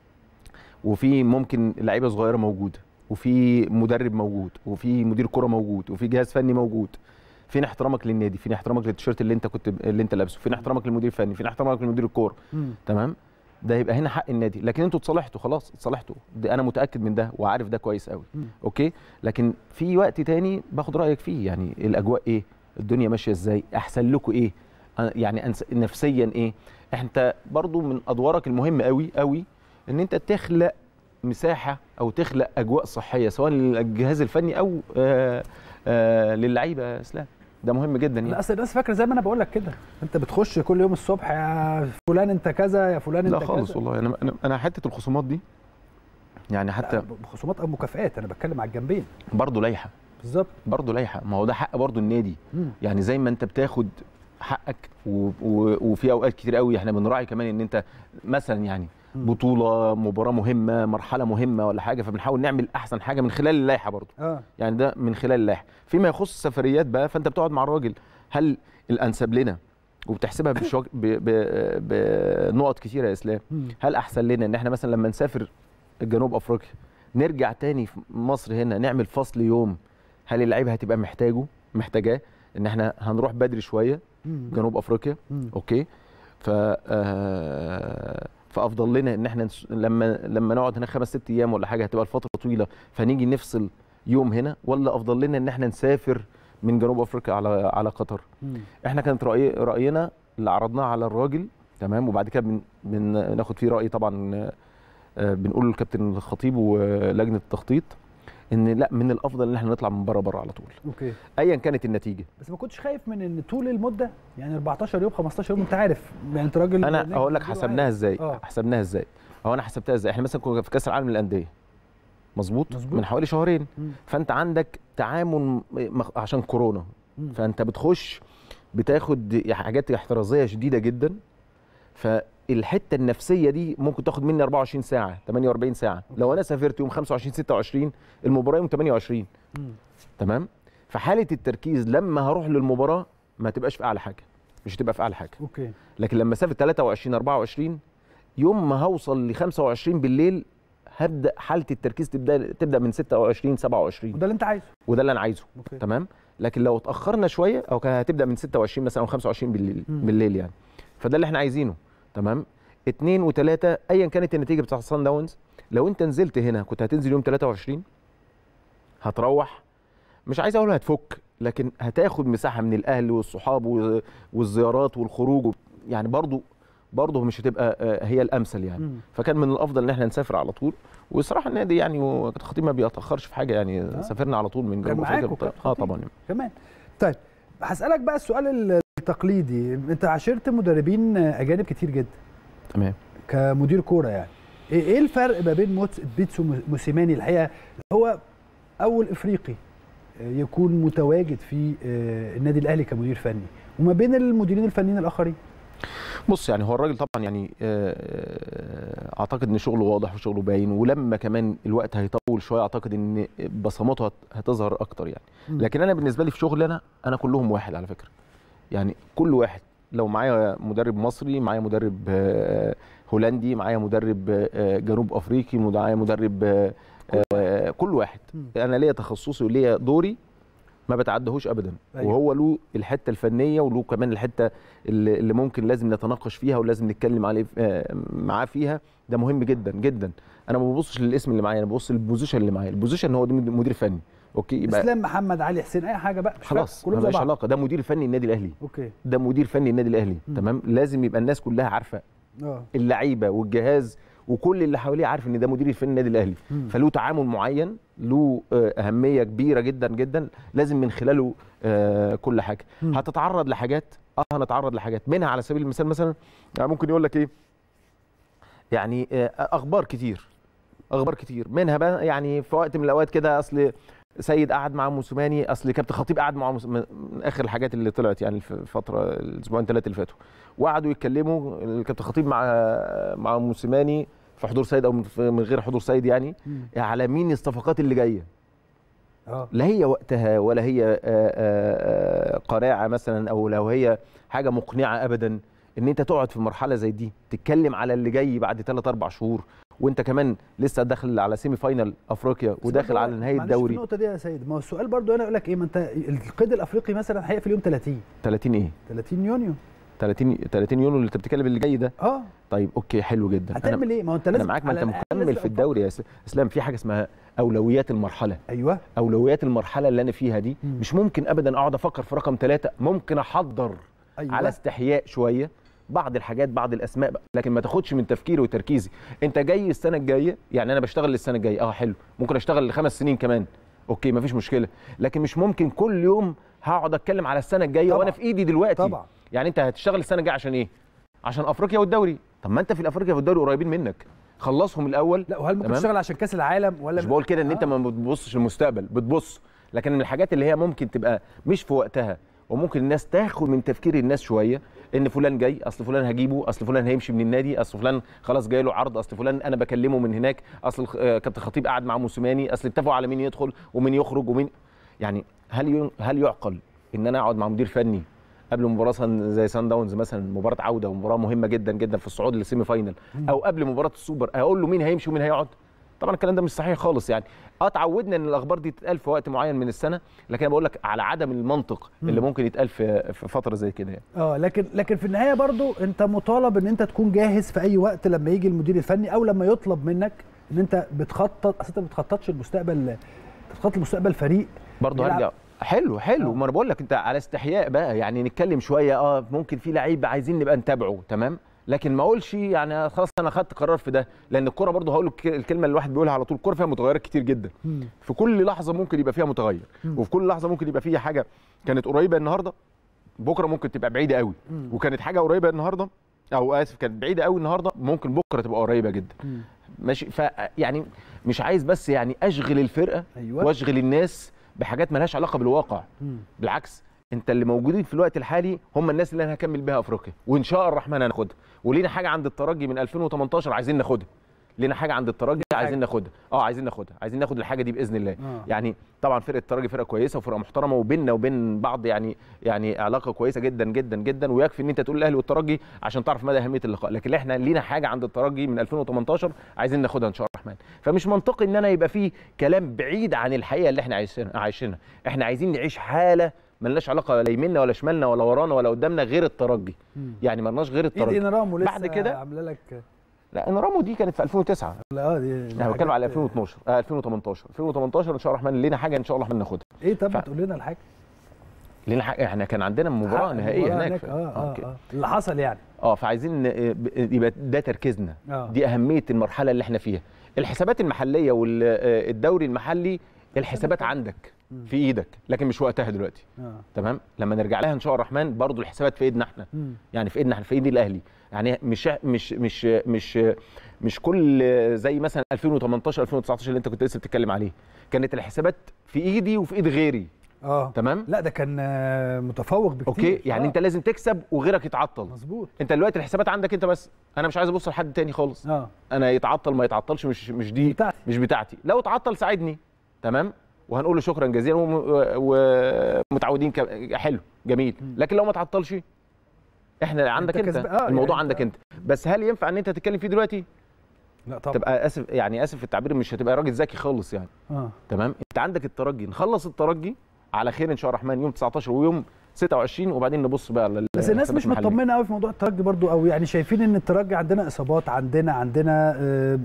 وفي ممكن لعيبه صغيره موجوده وفي مدرب موجود وفي مدير كره موجود وفي جهاز فني موجود فين احترامك للنادي فين احترامك للتيشيرت اللي انت كنت اللي انت لابسه فين احترامك للمدير الفني فين احترامك لمدير الكوره تمام ده يبقى هنا حق النادي لكن انتوا اتصالحتوا خلاص اتصالحتوا انا متاكد من ده وعارف ده كويس قوي م. اوكي لكن في وقت تاني باخد رايك فيه يعني الاجواء ايه الدنيا ماشيه ازاي احسن لكم ايه يعني نفسيا ايه انت برضو من ادوارك المهم قوي قوي ان انت تخلق مساحه او تخلق اجواء صحيه سواء للجهاز الفني او آآ آآ للعيبه يا اسلام ده مهم جدا يعني لا اصل الناس فاكره زي ما انا بقول لك كده انت بتخش كل يوم الصبح يا فلان انت كذا يا فلان انت لا كذا خالص والله انا انا انا حته الخصومات دي يعني حتى خصومات او مكافئات انا بتكلم على الجنبين برضه لايحه بالظبط برضه لايحه ما هو ده حق برضه النادي مم. يعني زي ما انت بتاخد حقك و... و... وفي اوقات كتير قوي احنا بنراعي كمان ان انت مثلا يعني بطوله مباراه مهمه مرحله مهمه ولا حاجه فبنحاول نعمل احسن حاجه من خلال اللائحه برضه اه يعني ده من خلال اللائحه فيما يخص السفريات بقى فانت بتقعد مع الراجل هل الانسب لنا وبتحسبها بشوك ب... ب... بنقط كتيره يا اسلام مم. هل احسن لنا ان احنا مثلا لما نسافر جنوب افريقيا نرجع تاني في مصر هنا نعمل فصل يوم هل اللعيبه هتبقى محتاجه محتاجاه ان احنا هنروح بدري شويه مم. جنوب افريقيا مم. اوكي ف آه، فافضل لنا ان احنا نس- لما لما نقعد هناك خمس ست ايام ولا حاجه هتبقى الفتره طويله فنيجي نفصل يوم هنا ولا افضل لنا ان احنا نسافر من جنوب افريقيا على على قطر مم. احنا كانت رأي راينا اللي عرضناه على الراجل تمام وبعد كده بن بناخد فيه راي طبعا آه، بنقول للكابتن الخطيب ولجنه التخطيط ان لا من الافضل ان احنا نطلع من بره بره على طول اوكي ايا كانت النتيجه بس ما كنتش خايف من ان طول المده يعني 14 يوم 15 يوم انت عارف يعني انت راجل انا نجم اقول لك كبير حسبناها وعارف. ازاي اه حسبناها ازاي هو انا حسبتها ازاي احنا مثلا كنا في كاس العالم للانديه مظبوط مظبوط. من حوالي شهرين مم. فانت عندك تعامل مخ- عشان كورونا مم. فانت بتخش بتاخد حاجات احترازيه شديده جدا فالحته النفسيه دي ممكن تاخد مني 24 ساعه 48 ساعه لو انا سافرت يوم 25 26 المباراه يوم 28 مم. تمام فحاله التركيز لما هروح للمباراه ما تبقاش في اعلى حاجه مش هتبقى في اعلى حاجه اوكي لكن لما اسافر 23 24 يوم ما هوصل ل 25 بالليل هبدا حاله التركيز تبدا تبدا من 26 27 وده اللي انت عايزه وده اللي انا عايزه أوكي. تمام لكن لو اتاخرنا شويه او كان هتبدا من 26 مثلا او 25 بالليل مم. بالليل يعني فده اللي احنا عايزينه تمام اثنين وثلاثه ايا كانت النتيجه بتاع الصن داونز لو انت نزلت هنا كنت هتنزل يوم 23 هتروح مش عايز اقول هتفك لكن هتاخد مساحه من الاهل والصحاب و- والزيارات والخروج و- يعني برضو برضه مش هتبقى آه، هي الامثل يعني مم. فكان من الافضل ان احنا نسافر على طول وصراحه النادي يعني وكابتن الخطيب ما بيتاخرش في حاجه يعني آه. سافرنا على طول من كان جنوب معاكوا افريقيا كابتن اه خطيب. طبعا كمان طيب هسالك بقى السؤال التقليدي انت عاشرت مدربين اجانب كتير جدا تمام كمدير كوره يعني ايه إيه الفرق ما بين موت- بيتسو موسيماني الحقيقه هو اول افريقي يكون متواجد في آه، النادي الاهلي كمدير فني وما بين المديرين الفنيين الاخرين بص يعني هو الراجل طبعا يعني آه، آه، اعتقد ان شغله واضح وشغله باين ولما كمان الوقت هيطول شويه اعتقد ان بصماته هت- هتظهر اكتر يعني مم. لكن انا بالنسبه لي في شغلي انا انا كلهم واحد على فكره يعني كل واحد لو معايا مدرب مصري معايا مدرب آه، هولندي معايا مدرب آه، جنوب افريقي معايا مدرب آه، آه، كل واحد مم. انا ليا تخصصي وليا دوري ما بتعدهوش ابدا أيوة. وهو له الحته الفنيه وله كمان الحته اللي اللي ممكن لازم نتناقش فيها ولازم نتكلم عليه آه، معاه فيها ده مهم جدا جدا انا ما ببصش للاسم اللي معايا انا ببص للبوزيشن اللي معايا البوزيشن هو ده مدير فني اوكي يبقى اسلام محمد علي حسين اي حاجه بقى مش خلاص فارقة، كلهم زي ملهاش بعض علاقه ده مدير فني النادي الاهلي اوكي ده مدير فني النادي الاهلي مم. تمام لازم يبقى الناس كلها عارفه اه اللعيبه والجهاز وكل اللي حواليه عارف ان ده مدير الفني النادي الاهلي مم. فله تعامل معين له آه، اهميه كبيره جدا جدا لازم من خلاله آه، كل حاجه مم. هتتعرض لحاجات اه هنتعرض لحاجات منها على سبيل المثال مثلا يعني ممكن يقول لك ايه يعني آه، اخبار كتير اخبار كتير منها بقى يعني في وقت من الاوقات كده اصل سيد قعد مع موسيماني اصل كابتن خطيب قعد مع موس... من اخر الحاجات اللي طلعت يعني في الفتره الاسبوعين ثلاثه اللي فاتوا وقعدوا يتكلموا الكابتن خطيب مع مع موسيماني في حضور سيد او من من غير حضور سيد يعني مم. على مين الصفقات اللي جايه اه لا هي وقتها ولا هي آه، آه، آه، قناعه مثلا او لو هي حاجه مقنعه ابدا ان انت تقعد في مرحله زي دي تتكلم على اللي جاي بعد 3 4 شهور وانت كمان لسه داخل على سيمي فاينال افريقيا بس وداخل برضه على نهايه معلش في الدوري النقطه دي يا سيد ما هو السؤال برضو انا اقول لك ايه ما انت القيد الافريقي مثلا هيقفل يوم 30 30 ايه 30 يونيو 30 30 يونيو اللي انت بتتكلم اللي جاي ده اه طيب اوكي حلو جدا هتعمل ايه ما هو انت انا لازم معاك ما على انت الأقل مكمل لازم في الدوري يا اسلام في حاجه اسمها اولويات المرحله ايوه اولويات المرحله اللي انا فيها دي مم. مش ممكن ابدا اقعد افكر في رقم ثلاثة ممكن احضر أيوة. على استحياء شويه بعض الحاجات بعض الاسماء بقى. لكن ما تاخدش من تفكيري وتركيزي انت جاي السنه الجايه يعني انا بشتغل للسنه الجايه اه حلو ممكن اشتغل لخمس سنين كمان اوكي مفيش مشكله لكن مش ممكن كل يوم هقعد اتكلم على السنه الجايه طبعاً. وانا في ايدي دلوقتي طبعاً. يعني انت هتشتغل السنه الجايه عشان ايه عشان افريقيا والدوري طب ما انت في الافريقيا والدوري قريبين منك خلصهم الاول لا وهل ممكن تمام؟ تشتغل عشان كاس العالم ولا مش بقول كده ان انت ما بتبصش للمستقبل بتبص لكن من الحاجات اللي هي ممكن تبقى مش في وقتها وممكن الناس تاخد من تفكير الناس شويه ان فلان جاي اصل فلان هجيبه اصل فلان هيمشي من النادي اصل فلان خلاص جاي له عرض اصل فلان انا بكلمه من هناك اصل آه، كابتن خطيب قعد مع موسيماني اصل اتفقوا على مين يدخل ومين يخرج ومين يعني هل ي- هل يعقل ان انا اقعد مع مدير فني قبل مباراه صن- زي سان داونز مثلا مباراه عوده ومباراه مهمه جدا جدا في الصعود للسيمي فاينل او قبل مباراه السوبر اقول له مين هيمشي ومين هيقعد طبعا الكلام ده مش صحيح خالص يعني اه اتعودنا ان الاخبار دي تتقال في وقت معين من السنه لكن انا بقول لك على عدم المنطق اللي مم. ممكن يتقال في في فتره زي كده يعني اه لكن لكن في النهايه برضو انت مطالب ان انت تكون جاهز في اي وقت لما يجي المدير الفني او لما يطلب منك ان انت بتخطط اصل انت ما بتخططش المستقبل انت بتخطط لمستقبل فريق برضه بيلعب- هرجع حلو حلو ما انا بقول لك انت على استحياء بقى يعني نتكلم شويه اه ممكن في لعيب عايزين نبقى نتابعه تمام لكن ما اقولش يعني خلاص انا خدت قرار في ده لان الكوره برضه هقول لك الكلمه اللي الواحد بيقولها على طول الكوره فيها متغيرات كتير جدا في كل لحظه ممكن يبقى فيها متغير مم. وفي كل لحظه ممكن يبقى فيها حاجه كانت قريبه النهارده بكره ممكن تبقى بعيده قوي مم. وكانت حاجه قريبه النهارده او اسف كانت بعيده قوي النهارده ممكن بكره تبقى قريبه جدا ماشي ف يعني مش عايز بس يعني اشغل الفرقه أيوة. واشغل الناس بحاجات مالهاش علاقه بالواقع مم. بالعكس انت اللي موجودين في الوقت الحالي هم الناس اللي انا هكمل بيها افريقيا وان شاء الرحمن هناخدها ولينا حاجه عند الترجي من 2018 عايزين ناخدها لينا حاجه عند الترجي عايزين ناخدها اه عايزين ناخدها عايزين ناخد الحاجه دي باذن الله آه. يعني طبعا فرقه الترجي فرقه كويسه وفرقه محترمه وبيننا وبين بعض يعني يعني علاقه كويسه جدا جدا جدا ويكفي ان انت تقول الاهلي والترجي عشان تعرف مدى اهميه اللقاء لكن احنا لينا حاجه عند الترجي من 2018 عايزين ناخدها ان شاء الله الرحمن فمش منطقي ان انا يبقى فيه كلام بعيد عن الحقيقه اللي احنا عايشينها عايشينها احنا عايزين نعيش حاله ملناش علاقه لا يمنا ولا شمالنا ولا ورانا ولا قدامنا غير الترجي مم. يعني ملناش غير ايد الترجي انرامو لسه بعد كده عامله لك لا انرامو دي كانت في 2009 لا اه دي انا بتكلم على 2012 آه 2018 2018 ان شاء الله الرحمن لينا حاجه ان شاء الله الرحمن ناخدها ايه طب ف- ما تقول لنا الحاجه لينا حاجه احنا كان عندنا مباراه نهائيه المباراة هناك, اه اه, أوكي. آه. اللي حصل يعني اه فعايزين ن- يبقى ده تركيزنا آه. دي اهميه المرحله اللي احنا فيها الحسابات المحليه والدوري المحلي الحسابات عندك في ايدك لكن مش وقتها دلوقتي اه تمام لما نرجع لها ان شاء الله الرحمن برضو الحسابات في ايدنا احنا مم. يعني في ايدنا احنا في ايد الاهلي يعني مش مش مش مش مش كل زي مثلا 2018 2019 اللي انت كنت لسه بتتكلم عليه كانت الحسابات في ايدي وفي ايد غيري اه تمام لا ده كان آه، متفوق بكتير اوكي يعني آه. انت لازم تكسب وغيرك يتعطل مظبوط انت دلوقتي الحسابات عندك انت بس انا مش عايز ابص لحد تاني خالص اه انا يتعطل ما يتعطلش مش مش دي بتاعتي. مش بتاعتي لو اتعطل ساعدني تمام وهنقول له شكرا جزيلا وم- ومتعودين ك... حلو جميل لكن لو ما تعطلش احنا عندك انت, كسب- آه، الموضوع يعني عندك انت بس هل ينفع ان انت تتكلم فيه دلوقتي لا طبعا تبقى اسف يعني اسف في التعبير مش هتبقى راجل ذكي خالص يعني اه تمام انت عندك الترجي نخلص الترجي على خير ان شاء الله الرحمن يوم 19 ويوم 26 وبعدين نبص بقى على بس الناس مش الحسابات المحلية. مطمنه قوي في موضوع الترجي برضو او يعني شايفين ان الترجي عندنا اصابات عندنا عندنا آه،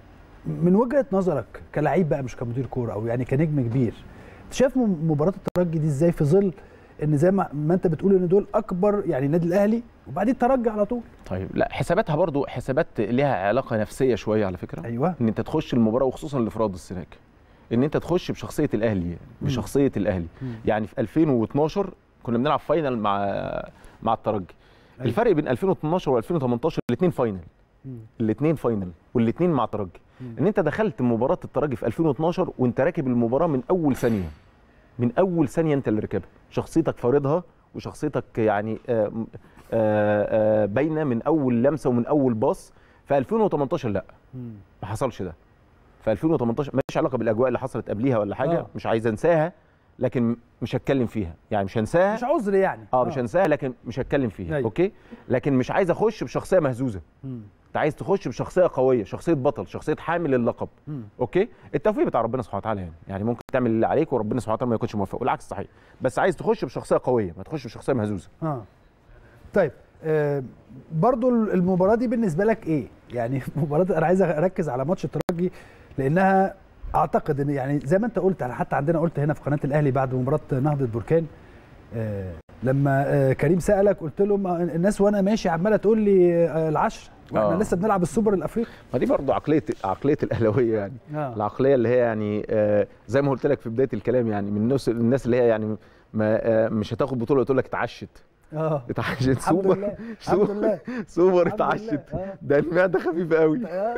من وجهه نظرك كلاعب بقى مش كمدير كوره او يعني كنجم كبير انت شايف م- مباراه الترجي دي ازاي في ظل ان زي ما, ما انت بتقول ان دول اكبر يعني النادي الاهلي وبعدين الترجي على طول طيب لا حساباتها برضو حسابات ليها علاقه نفسيه شويه على فكره ايوه ان انت تخش المباراه وخصوصا الافراد السنه ان انت تخش بشخصيه الاهلي يعني مم. بشخصيه الاهلي مم. يعني في 2012 كنا بنلعب فاينل مع مع الترجي أيوة. الفرق بين 2012 و2018 الاثنين فاينل مم. الاثنين فاينل والاثنين مع الترجي مم. ان انت دخلت مباراه الترجي في 2012 وانت راكب المباراه من اول ثانيه من اول ثانيه انت اللي راكبها شخصيتك فارضها وشخصيتك يعني آه، م- آه، آه، باينه من اول لمسه ومن اول باص في 2018 لا مم. ما حصلش ده في 2018 ماليش علاقه بالاجواء اللي حصلت قبليها ولا حاجه آه. آه. مش عايز انساها لكن مش هتكلم فيها يعني مش هنساها مش عذر يعني اه مش هنساها لكن مش هتكلم فيها أيوة. أيوة. اوكي لكن مش عايز اخش بشخصيه مهزوزه مم. انت عايز تخش بشخصيه قويه شخصيه بطل شخصيه حامل اللقب مم. اوكي التوفيق بتاع ربنا سبحانه وتعالى يعني يعني ممكن تعمل اللي عليك وربنا سبحانه وتعالى ما يكونش موفق والعكس صحيح بس عايز تخش بشخصيه قويه ما تخش بشخصيه مهزوزه اه طيب آه برضو المباراه دي بالنسبه لك ايه يعني مباراه انا عايز اركز على ماتش الترجي لانها اعتقد ان يعني زي ما انت قلت أنا حتى عندنا قلت هنا في قناه الاهلي بعد مباراه نهضه بركان آه لما كريم سالك قلت له الناس وانا ماشي عماله تقول لي العشر واحنا آه. لسه بنلعب السوبر الافريقي ما دي برضه عقليه عقليه الاهلاويه يعني آه. العقليه اللي هي يعني آه زي ما قلت لك في بدايه الكلام يعني من الناس الناس اللي هي يعني ما آه مش هتاخد بطوله تقول لك اتعشت اه اتعشت سوبر لله. الحمد لله سوبر اتعشت آه. ده المعده خفيفه قوي آه.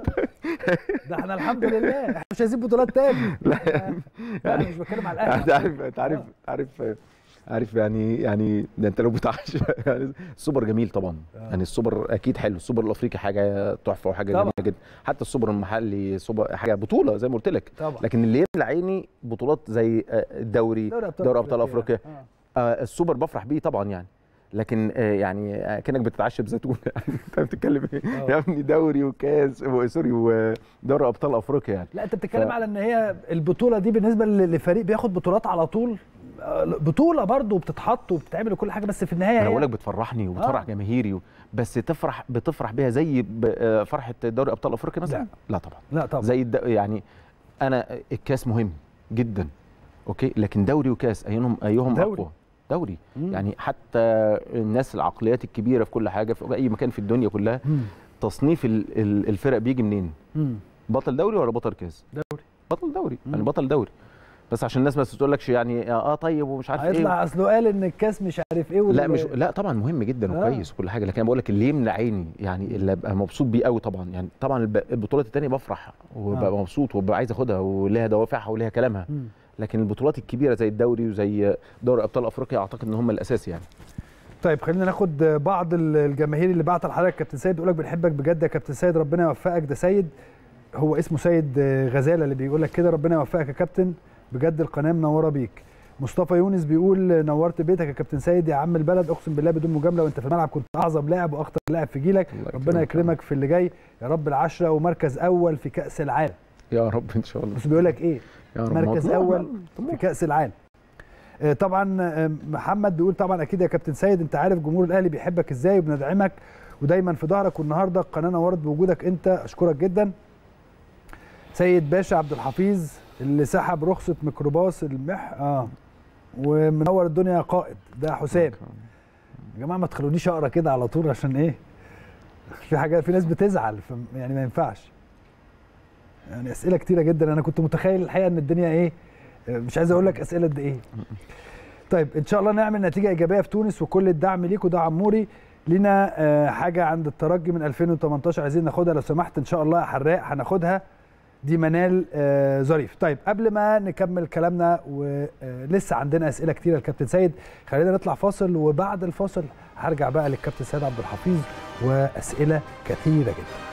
ده احنا الحمد لله احنا مش عايزين بطولات تاني لا يعني مش بتكلم على الاهلي انت عارف انت عارف عارف عارف يعني يعني ده انت لو بتعش يعني السوبر جميل طبعا آه. يعني السوبر اكيد حلو السوبر الافريقي حاجه تحفه وحاجه طبعا. جميله جدا حتى السوبر المحلي سوبر حاجه بطوله زي ما قلت لك طبعا. لكن اللي يملى عيني بطولات زي الدوري دوري ابطال افريقيا آه. آه السوبر بفرح بيه طبعا يعني لكن يعني كانك بتتعشى بزيتون يعني انت بتتكلم ايه يا ابني دوري وكاس سوري ودوري ابطال افريقيا يعني لا انت بتتكلم ف... على ان هي البطوله دي بالنسبه لفريق بياخد بطولات على طول بطوله برضه بتتحط وبتتعمل وكل حاجه بس في النهايه انا بقول لك بتفرحني وبتفرح آه. جماهيري بس تفرح بتفرح بيها زي فرحه دوري ابطال افريقيا مثلا لا. لا طبعا لا طبعا زي الد... يعني انا الكاس مهم جدا اوكي لكن دوري وكاس ايهم ايهم دوري. اقوى دوري مم. يعني حتى الناس العقليات الكبيره في كل حاجه في اي مكان في الدنيا كلها مم. تصنيف الفرق بيجي منين مم. بطل دوري ولا بطل كاس دوري بطل دوري مم. يعني بطل دوري بس عشان الناس ما تقولكش يعني اه طيب ومش عارف ايه هيطلع اصله قال ان الكاس مش عارف ايه لا مش لا طبعا مهم جدا آه. وكويس وكل حاجه لكن انا بقول لك اللي يملى عيني يعني اللي ابقى مبسوط بيه قوي طبعا يعني طبعا البطولات الثانيه بفرح وببقى آه. مبسوط وببقى عايز اخدها وليها دوافعها وليها كلامها مم. لكن البطولات الكبيره زي الدوري وزي دوري ابطال افريقيا اعتقد ان هم الاساس يعني طيب خلينا ناخد بعض الجماهير اللي بعت لحضرتك كابتن سيد بيقول لك بنحبك بجد يا كابتن سيد ربنا يوفقك ده سيد هو اسمه سيد غزاله اللي بيقول لك كده ربنا يوفقك يا كابتن بجد القناه منوره بيك مصطفى يونس بيقول نورت بيتك يا كابتن سيد يا عم البلد اقسم بالله بدون مجامله وانت في الملعب كنت اعظم لاعب واخطر لاعب في جيلك ربنا يكرمك في اللي جاي يا رب العشره ومركز اول في كاس العالم يا رب ان شاء الله بس بيقول لك ايه يا رب مركز اول في كاس العالم طبعا محمد بيقول طبعا اكيد يا كابتن سيد انت عارف جمهور الاهلي بيحبك ازاي وبندعمك ودايما في ظهرك والنهارده القناه نورت بوجودك انت اشكرك جدا سيد باشا عبد الحفيظ اللي سحب رخصه ميكروباص المح اه ومنور الدنيا قائد ده حسام يا جماعه ما تخلونيش اقرا كده على طول عشان ايه في حاجات في ناس بتزعل يعني ما ينفعش يعني اسئله كتيره جدا انا كنت متخيل الحقيقه ان الدنيا ايه مش عايز اقول لك اسئله قد ايه طيب ان شاء الله نعمل نتيجه ايجابيه في تونس وكل الدعم ليك وده عموري لينا حاجه عند الترجي من 2018 عايزين ناخدها لو سمحت ان شاء الله يا حراق هناخدها دي منال ظريف طيب قبل ما نكمل كلامنا ولسه عندنا اسئله كتيره للكابتن سيد خلينا نطلع فاصل وبعد الفاصل هرجع بقى للكابتن سيد عبد الحفيظ واسئله كثيره جدا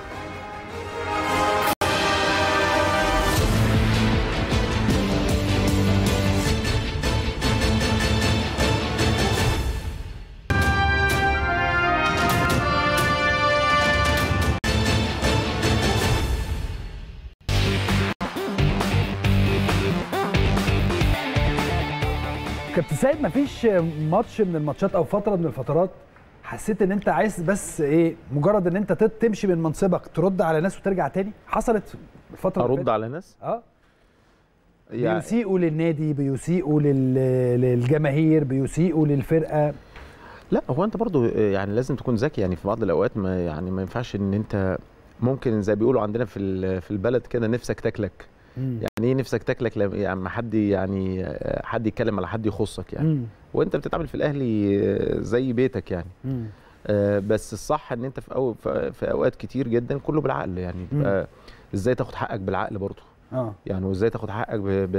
كابتن سيد مفيش ماتش من الماتشات او فتره من الفترات حسيت ان انت عايز بس ايه مجرد ان انت تمشي من منصبك ترد على ناس وترجع تاني حصلت الفتره ارد على ناس اه يعني بيسيئوا للنادي بيسيئوا لل... للجماهير بيسيئوا للفرقه لا هو انت برضو يعني لازم تكون ذكي يعني في بعض الاوقات ما يعني ما ينفعش ان انت ممكن زي بيقولوا عندنا في في البلد كده نفسك تاكلك مم. يعني ايه نفسك تاكلك لما يعني حد يعني حد يتكلم على حد يخصك يعني مم. وانت بتتعامل في الاهلي زي بيتك يعني مم. آه بس الصح ان انت في أو في اوقات كتير جدا كله بالعقل يعني تبقى ازاي تاخد حقك بالعقل برضه اه يعني وازاي تاخد حقك ب ب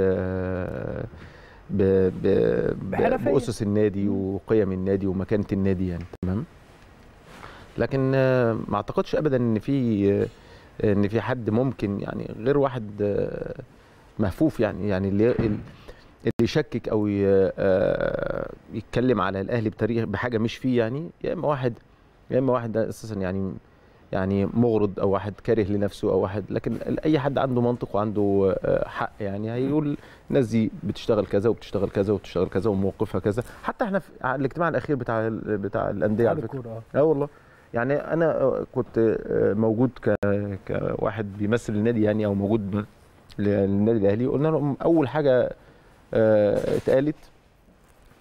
ب ب باسس النادي وقيم النادي ومكانه النادي يعني تمام لكن آه ما اعتقدش ابدا ان في آه ان في حد ممكن يعني غير واحد مهفوف يعني يعني اللي اللي يشكك او يتكلم على الاهلي بتاريخ بحاجه مش فيه يعني يا اما واحد يا اما واحد ده اساسا يعني يعني مغرض او واحد كاره لنفسه او واحد لكن اي حد عنده منطق وعنده حق يعني هيقول الناس دي بتشتغل كذا وبتشتغل كذا وبتشتغل كذا وموقفها كذا حتى احنا في الاجتماع الاخير بتاع بتاع الانديه على فكره اه والله يعني انا كنت موجود ك... كواحد بيمثل النادي يعني او موجود للنادي الاهلي قلنا لهم اول حاجه اتقالت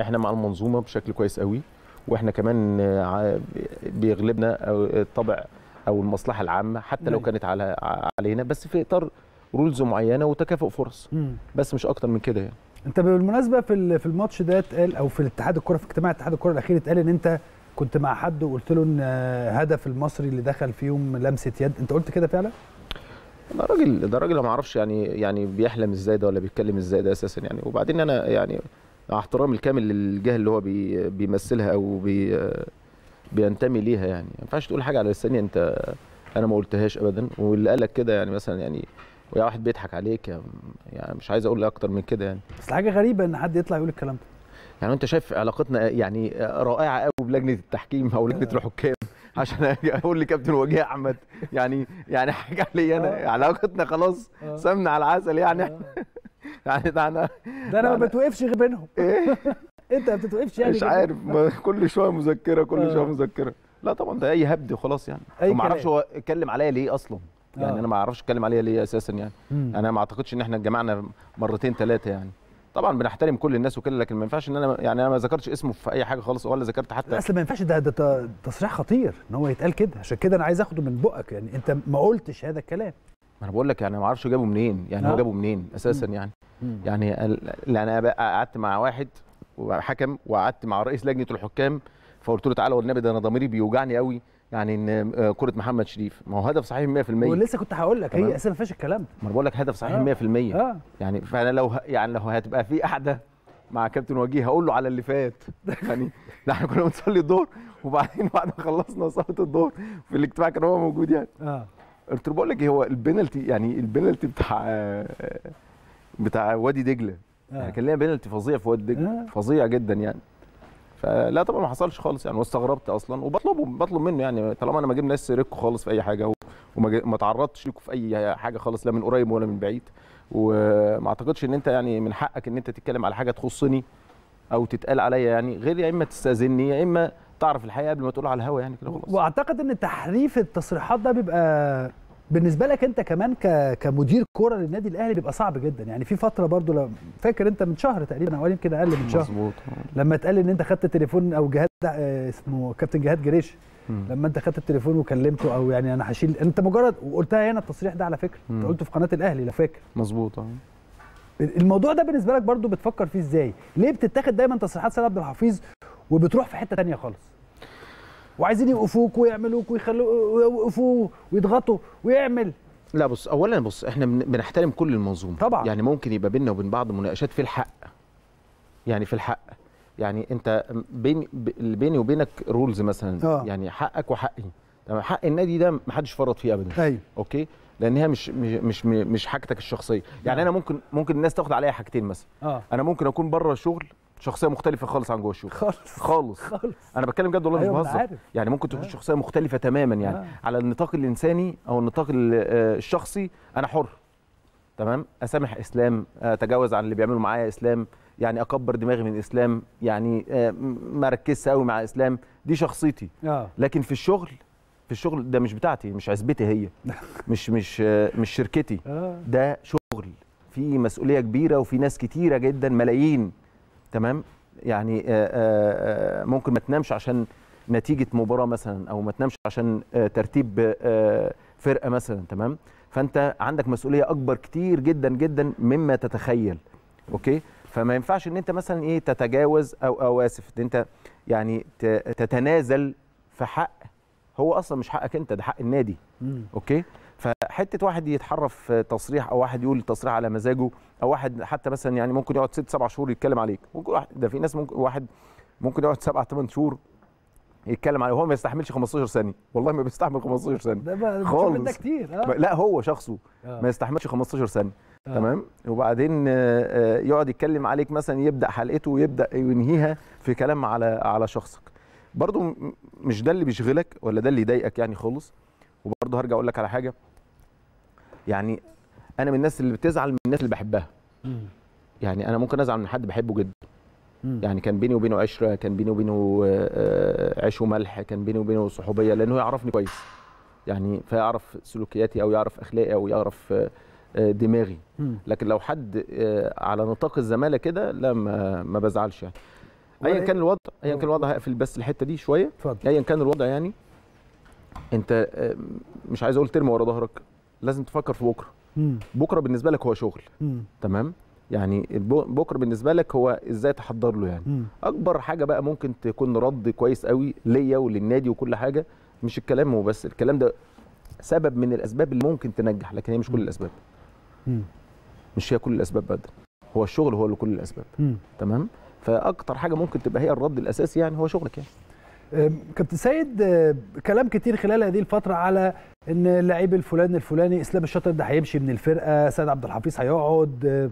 احنا مع المنظومه بشكل كويس قوي واحنا كمان ع- بيغلبنا أو الطبع او المصلحه العامه حتى لو أيوة. كانت على علينا بس في اطار رولز معينه وتكافؤ فرص مم. بس مش اكتر من كده يعني انت بالمناسبه في ال- في الماتش ده اتقال او في الاتحاد الكره في اجتماع اتحاد الكره الاخير اتقال ان انت كنت مع حد وقلت له ان آه، هدف المصري اللي دخل فيهم لمسه يد انت قلت كده فعلا ده راجل ده راجل أنا ما اعرفش يعني يعني بيحلم ازاي ده ولا بيتكلم ازاي ده اساسا يعني وبعدين انا يعني مع احترامي الكامل للجهه اللي هو بي بيمثلها او بي بينتمي ليها يعني ما ينفعش تقول حاجه على الثانيه انت انا ما قلتهاش ابدا واللي قالك كده يعني مثلا يعني ويا واحد بيضحك عليك يعني, يعني مش عايز اقول اكتر من كده يعني بس حاجه غريبه ان حد يطلع يقول الكلام ده يعني انت شايف علاقتنا يعني رائعه قوي بلجنه التحكيم او لجنه الحكام عشان أجي اقول لكابتن وجيه احمد يعني يعني حاجه علي انا علاقتنا خلاص آه. سمنه على العسل يعني احنا يعني ده انا ده انا ما بتوقفش غير بينهم انت ما بتتوقفش يعني مش غير عارف ما كل شويه مذكره كل آه. شويه مذكره لا طبعا ده اي هبد وخلاص يعني أي وما اعرفش كلام. هو اتكلم عليا ليه اصلا يعني آه. انا ما اعرفش اتكلم عليا ليه اساسا يعني مم. انا ما اعتقدش ان احنا اتجمعنا مرتين ثلاثه يعني طبعا بنحترم كل الناس وكده لكن ما ينفعش ان انا يعني انا ما ذكرتش اسمه في اي حاجه خالص ولا ذكرت حتى لا اصل ما ينفعش ده ده ت- تصريح خطير ان هو يتقال كده عشان كده انا عايز اخده من بقك يعني انت ما قلتش هذا الكلام ما انا بقول لك يعني ما اعرفش جابه منين يعني آه. هو جابه منين اساسا مم. يعني مم. يعني ال- لا انا بقى قعدت مع واحد حكم وقعدت مع رئيس لجنه الحكام فقلت له تعالى والنبي ده انا ضميري بيوجعني قوي يعني ان آه، كره محمد شريف ما هو هدف صحيح 100% ولسه كنت هقول لك تمام. هي اساسا ما فيهاش الكلام ده ما انا بقول لك هدف صحيح آه. 100% آه. يعني فانا لو ه- يعني لو هتبقى في قعده مع كابتن وجيه هقول له على اللي فات يعني ده احنا كنا بنصلي الظهر وبعدين بعد ما خلصنا صلاه الظهر في الاجتماع كان هو موجود يعني اه قلت له بقول لك ايه هو البنالتي يعني البنالتي بتاع بتاع وادي دجله آه. يعني كان ليا بنالتي فظيع في وادي دجله فظيع جدا يعني فلا طبعا ما حصلش خالص يعني واستغربت اصلا وبطلبه بطلب منه يعني طالما انا ما جبنا ناس سيركو خالص في اي حاجه و- وما جا- ما تعرضتش لكم في اي حاجه خالص لا من قريب ولا من بعيد وما اعتقدش ان انت يعني من حقك ان انت تتكلم على حاجه تخصني او تتقال عليا يعني غير يا اما تستاذني يا اما تعرف الحقيقه قبل ما تقولها على الهوا يعني كده خلاص واعتقد ان تحريف التصريحات ده بيبقى بالنسبه لك انت كمان ك... كمدير كوره للنادي الاهلي بيبقى صعب جدا يعني في فتره برضو لو فاكر انت من شهر تقريبا او يمكن اقل من شهر مظبوط لما اتقال ان انت خدت تليفون او جهاد آه، اسمه كابتن جهاد جريش مم. لما انت خدت التليفون وكلمته او يعني انا هشيل انت مجرد وقلتها هنا التصريح ده على فكره انت مم. قلته في قناه الاهلي لو فاكر مظبوط اه الموضوع ده بالنسبه لك برضو بتفكر فيه ازاي ليه بتتاخد دايما تصريحات سيد عبد الحفيظ وبتروح في حته تانية خالص وعايزين يوقفوك ويعملوك ويخلوه ويوقفوه ويضغطوا ويعمل لا بص اولا بص احنا بن- بنحترم كل المنظومه طبعا. يعني ممكن يبقى بيننا وبين بعض مناقشات في الحق يعني في الحق يعني انت بين ب- اللي بيني وبينك رولز مثلا آه. يعني حقك وحقي تمام حق النادي ده محدش فرط فيه ابدا ايوه اوكي لان هي مش مش مش, مش حاجتك الشخصيه يعني انا ممكن ممكن الناس تاخد عليا حاجتين مثلا اه انا ممكن اكون بره الشغل شخصيه مختلفه خالص عن جوه الشغل خالص خالص خالص انا بتكلم جد والله أيوة، مش أنا بهزر عارف. يعني ممكن تكون شخصيه مختلفه تماما يعني آه. على النطاق الانساني او النطاق ال- آه، الشخصي انا حر تمام اسامح اسلام اتجاوز عن اللي بيعملوا معايا اسلام يعني اكبر دماغي من اسلام يعني آه، م- ما ركزش قوي مع اسلام دي شخصيتي اه لكن في الشغل في الشغل ده مش بتاعتي مش عزبتي هي مش مش آه، مش شركتي آه. ده شغل في مسؤوليه كبيره وفي ناس كتيره جدا ملايين تمام يعني آه، آه، آه، ممكن ما تنامش عشان نتيجه مباراه مثلا او ما تنامش عشان آه، ترتيب آه، فرقه مثلا تمام فانت عندك مسؤوليه اكبر كتير جدا جدا مما تتخيل اوكي فما ينفعش ان انت مثلا ايه تتجاوز او او اسف ان انت يعني ت- تتنازل في حق هو اصلا مش حقك انت ده حق النادي مم. اوكي فحته واحد يتحرف في تصريح او واحد يقول تصريح على مزاجه او واحد حتى مثلا يعني ممكن يقعد ست سبع شهور يتكلم عليك ممكن واحد ده في ناس ممكن واحد ممكن يقعد سبع ثمان شهور يتكلم عليه وهو ما يستحملش 15 ثانيه والله ما بيستحمل 15 ثانيه ده بقى خالص ده كتير اه لا هو شخصه آه. ما يستحملش 15 ثانيه آه. تمام وبعدين آه، آه، يقعد يتكلم عليك مثلا يبدا حلقته ويبدا ينهيها في كلام على على شخصك برضو م- مش ده اللي بيشغلك ولا ده اللي يضايقك يعني خالص وبرضه هرجع اقول لك على حاجه يعني انا من الناس اللي بتزعل من الناس اللي بحبها مم. يعني انا ممكن ازعل من حد بحبه جدا مم. يعني كان بيني وبينه عشره كان بيني وبينه آه، آه، عيش وملح كان بيني وبينه صحوبيه لانه يعرفني كويس يعني فيعرف سلوكياتي او يعرف اخلاقي او يعرف آه، آه، دماغي مم. لكن لو حد آه، على نطاق الزماله كده لا ما, ما بزعلش يعني ايا كان الوضع ايا كان الوضع هقفل بس الحته دي شويه اتفضل ايا كان الوضع يعني انت مش عايز اقول ترمي ورا ظهرك لازم تفكر في بكره مم. بكره بالنسبه لك هو شغل مم. تمام يعني بكره بالنسبه لك هو ازاي تحضر له يعني مم. اكبر حاجه بقى ممكن تكون رد كويس قوي ليا وللنادي وكل حاجه مش الكلام هو بس الكلام ده سبب من الاسباب اللي ممكن تنجح لكن هي مش كل الاسباب مم. مش هي كل الاسباب ابدا هو الشغل هو اللي كل الاسباب مم. تمام فاكتر حاجه ممكن تبقى هي الرد الاساسي يعني هو شغلك يعني كابتن سيد كلام كتير خلال هذه الفتره على ان اللعيب الفلاني الفلاني اسلام الشاطر ده هيمشي من الفرقه سيد عبد الحفيظ هيقعد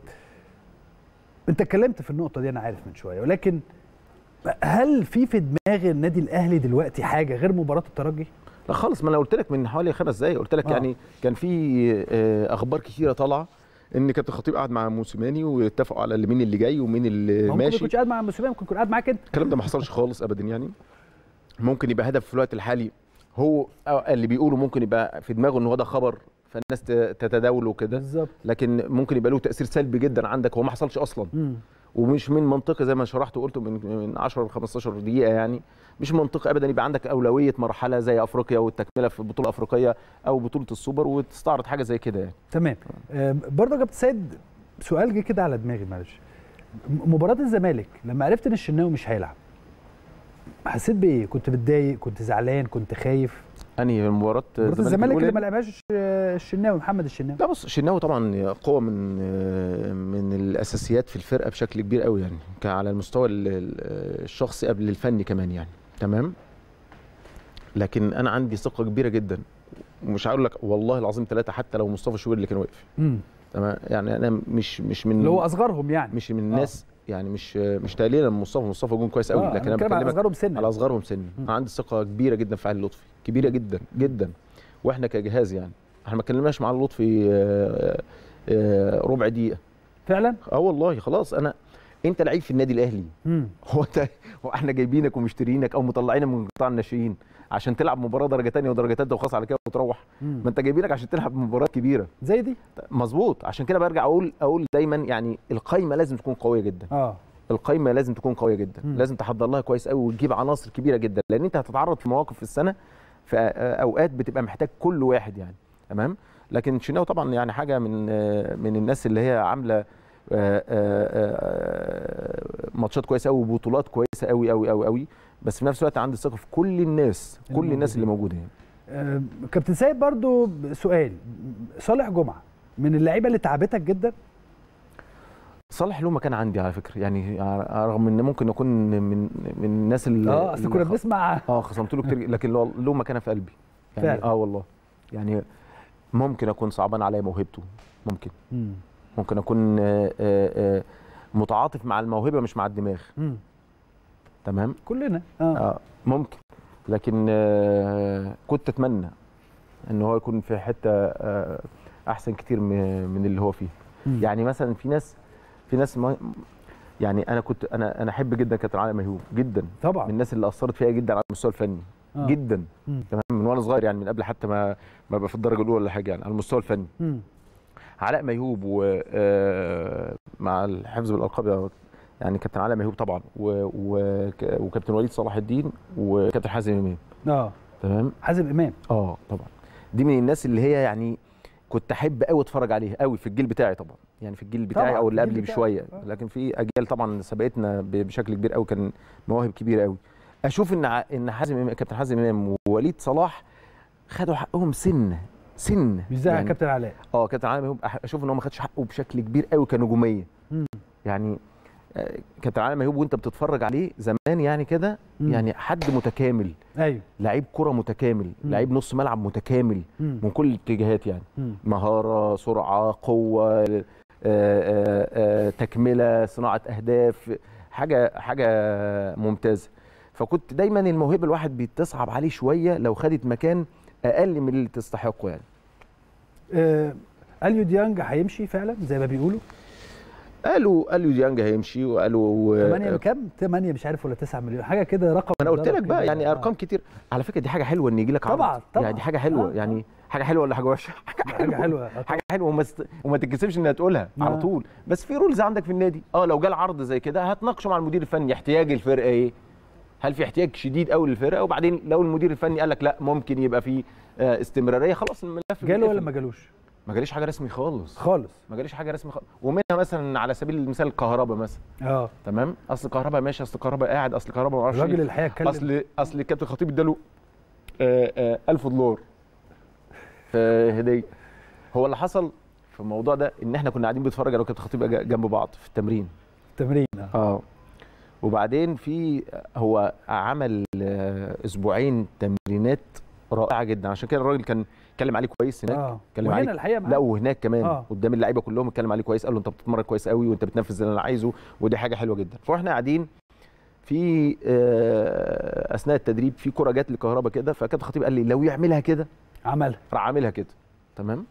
انت اتكلمت في النقطه دي انا عارف من شويه ولكن هل في في دماغ النادي الاهلي دلوقتي حاجه غير مباراه الترجي لا خالص ما انا قلت لك من حوالي خمس دقايق قلت لك آه. يعني كان في اخبار كتيره طالعه ان كابتن الخطيب قعد مع موسيماني واتفقوا على مين اللي جاي ومين اللي ممكن ماشي ممكن كنتش قاعد مع موسيماني ممكن يكون قاعد معاك انت الكلام ده ما حصلش خالص ابدا يعني ممكن يبقى هدف في الوقت الحالي هو اللي بيقولوا ممكن يبقى في دماغه ان هو ده خبر فالناس تتداوله كده بالظبط لكن ممكن يبقى له تاثير سلبي جدا عندك هو ما حصلش اصلا مم. ومش من منطقي زي ما شرحت وقلت من من 10 ل 15 دقيقه يعني مش منطقي ابدا يبقى عندك اولويه مرحله زي افريقيا والتكمله في البطوله الافريقيه او بطوله السوبر وتستعرض حاجه زي كده يعني تمام آه برضه يا كابتن سيد سؤال جه كده على دماغي معلش مباراه الزمالك لما عرفت ان الشناوي مش هيلعب حسيت بايه كنت متضايق كنت زعلان كنت خايف انهي مباراه مباراه الزمالك اللي ما لعبهاش الشناوي محمد الشناوي لا بص الشناوي طبعا قوه من من الاساسيات في الفرقه بشكل كبير قوي يعني على المستوى الشخصي قبل الفني كمان يعني تمام لكن انا عندي ثقه كبيره جدا ومش هقول لك والله العظيم ثلاثه حتى لو مصطفى شوبير اللي كان واقف تمام يعني انا مش مش من اللي هو اصغرهم يعني مش من الناس آه. يعني مش مش تقليلا من مصطفى مصطفى جون كويس قوي آه لكن انا بتكلم على اصغرهم سنا على اصغرهم سن انا عندي ثقه كبيره جدا في علي لطفي كبيره جدا جدا واحنا كجهاز يعني احنا ما اتكلمناش مع علي لطفي ربع دقيقه فعلا اه والله خلاص انا انت لعيب في النادي الاهلي مم. هو انت هو احنا جايبينك ومشترينك او مطلعينك من قطاع الناشئين عشان تلعب مباراه درجه ثانيه ودرجه ثالثه وخلاص على كده وتروح مم. ما انت جايبينك عشان تلعب مباراه كبيره زي دي مظبوط عشان كده برجع اقول اقول دايما يعني القايمه لازم تكون قويه جدا اه القايمه لازم تكون قويه جدا مم. لازم تحضر لها كويس قوي وتجيب عناصر كبيره جدا لان انت هتتعرض في مواقف في السنه في اوقات بتبقى محتاج كل واحد يعني تمام لكن شناوي طبعا يعني حاجه من من الناس اللي هي عامله ماتشات كويسه قوي وبطولات كويسه قوي قوي قوي قوي بس في نفس الوقت عندي ثقه في كل الناس كل الناس اللي موجوده يعني أه كابتن سيد برضو سؤال صالح جمعه من اللعيبه اللي تعبتك جدا صالح له مكان عندي على فكره يعني رغم ان ممكن اكون من من الناس اللي اه اصل كنا بنسمع اه خصمت له كتير لكن له مكانه في قلبي يعني فعلا. اه والله يعني ممكن اكون صعبان عليا موهبته ممكن مم. ممكن اكون آآ آآ متعاطف مع الموهبه مش مع الدماغ مم. تمام كلنا اه, آه ممكن لكن آه كنت اتمنى ان هو يكون في حته آه احسن كتير من اللي هو فيه مم. يعني مثلا في ناس في ناس ما يعني انا كنت انا انا احب جدا كابتن علي ميهوب جدا طبعا من الناس اللي اثرت فيا جدا على المستوى الفني آه. جدا مم. تمام من وانا صغير يعني من قبل حتى ما ما ابقى في الدرجه الاولى ولا حاجه يعني على المستوى الفني مم. علاء ميهوب و مع الحفظ بالالقاب يعني كابتن علاء ميهوب طبعا و... و... وكابتن وليد صلاح الدين وكابتن حازم امام اه تمام حازم امام اه طبعا دي من الناس اللي هي يعني كنت احب قوي اتفرج عليها قوي في الجيل بتاعي طبعا يعني في الجيل بتاعي طبعاً، او اللي الجيل قبلي بتاعك. بشويه آه. لكن في اجيال طبعا سبقتنا ب- بشكل كبير قوي كان مواهب كبيره قوي اشوف ان ع- ان حازم إمام- كابتن حازم امام ووليد صلاح خدوا حقهم سن سن مش زي كابتن علاء اه كابتن علاء ميهوب أح- اشوف ان هو ما خدش حقه بشكل كبير قوي كنجوميه مم. يعني آه، كابتن علاء ميهوب وانت بتتفرج عليه زمان يعني كده مم. يعني حد متكامل ايوه لعيب كره متكامل مم. لعيب نص ملعب متكامل مم. من كل الاتجاهات يعني مم. مهاره سرعه قوه آه، آه، آه، تكمله صناعه اهداف حاجه حاجه ممتازه فكنت دايما الموهبه الواحد بتصعب عليه شويه لو خدت مكان اقل من اللي تستحقه يعني آه اليو ديانج هيمشي فعلا زي ما بيقولوا قالوا قالوا ديانج هيمشي وقالوا 8 كام 8 مش عارف ولا 9 مليون حاجه كده رقم انا قلت لك بقى كده. يعني ارقام كتير على فكره دي حاجه حلوه ان يجي لك طبعاً، طبعاً. يعني دي حاجه حلوه يعني حاجه حلوه ولا حاجه وحشه حاجه حاجه حلوه حاجه حلوه وما ست... وما تتكسفش انها تقولها على آه. طول بس في رولز عندك في النادي اه لو جال عرض زي كده هتناقشه مع المدير الفني احتياج الفرقه ايه هل في احتياج شديد قوي للفرقه وبعدين لو المدير الفني قال لك لا ممكن يبقى في آه، استمراريه خلاص الملف جاله بيتقفل. ولا ما جالوش ما جاليش حاجه رسمي خالص خالص ما جاليش حاجه رسمي خالص ومنها مثلا على سبيل المثال الكهرباء مثلا اه تمام اصل الكهرباء ماشي اصل الكهرباء قاعد اصل الكهرباء ما اعرفش الراجل إيه. الحقيقة اتكلم. اصل اصل الكابتن خطيب اداله آه، آه، 1000 دولار في هديه هو اللي حصل في الموضوع ده ان احنا كنا قاعدين بنتفرج انا وكابتن خطيب جا- جنب بعض في التمرين تمرين آه. اه وبعدين في هو عمل آه، اسبوعين تمرينات رائعه جدا عشان كده الراجل كان اتكلم عليه كويس هناك آه. اتكلم وهنا عليه الحقيقة معاه. لا وهناك كمان آه. آه. قدام اللعيبه كلهم اتكلم عليه كويس قال له انت بتتمرن كويس قوي وانت بتنفذ اللي انا عايزه ودي حاجه حلوه جدا فاحنا قاعدين في آه، اثناء التدريب في كره جت لكهربا كده فكابتن خطيب قال لي لو يعملها كده عملها راح عاملها كده تمام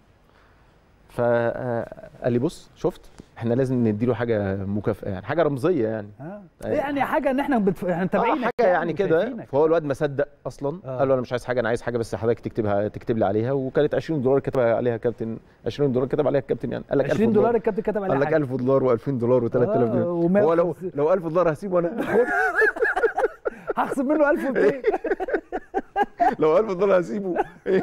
فقال لي بص شفت احنا لازم نديله حاجه مكافاه يعني حاجه رمزيه يعني آه. أيوة. يعني حاجه ان احنا بتف... احنا آه متابعينك حاجه يعني كده وشايفينك. فهو الواد ما صدق اصلا آه. قال له انا مش عايز حاجه انا عايز حاجه بس حضرتك تكتبها تكتب لي عليها وكانت 20 دولار كتبها عليها كابتن 20 دولار كتب عليها الكابتن يعني قال لك 20 دولار الكابتن كتب عليها قال لك حاجة. 1000 دولار و2000 دولار و3000 آه، جنيه ومية هو لو وخمسين. لو 1000 دولار هسيبه انا هخصم منه 1200 لو 1000 دولار هسيبه إيه؟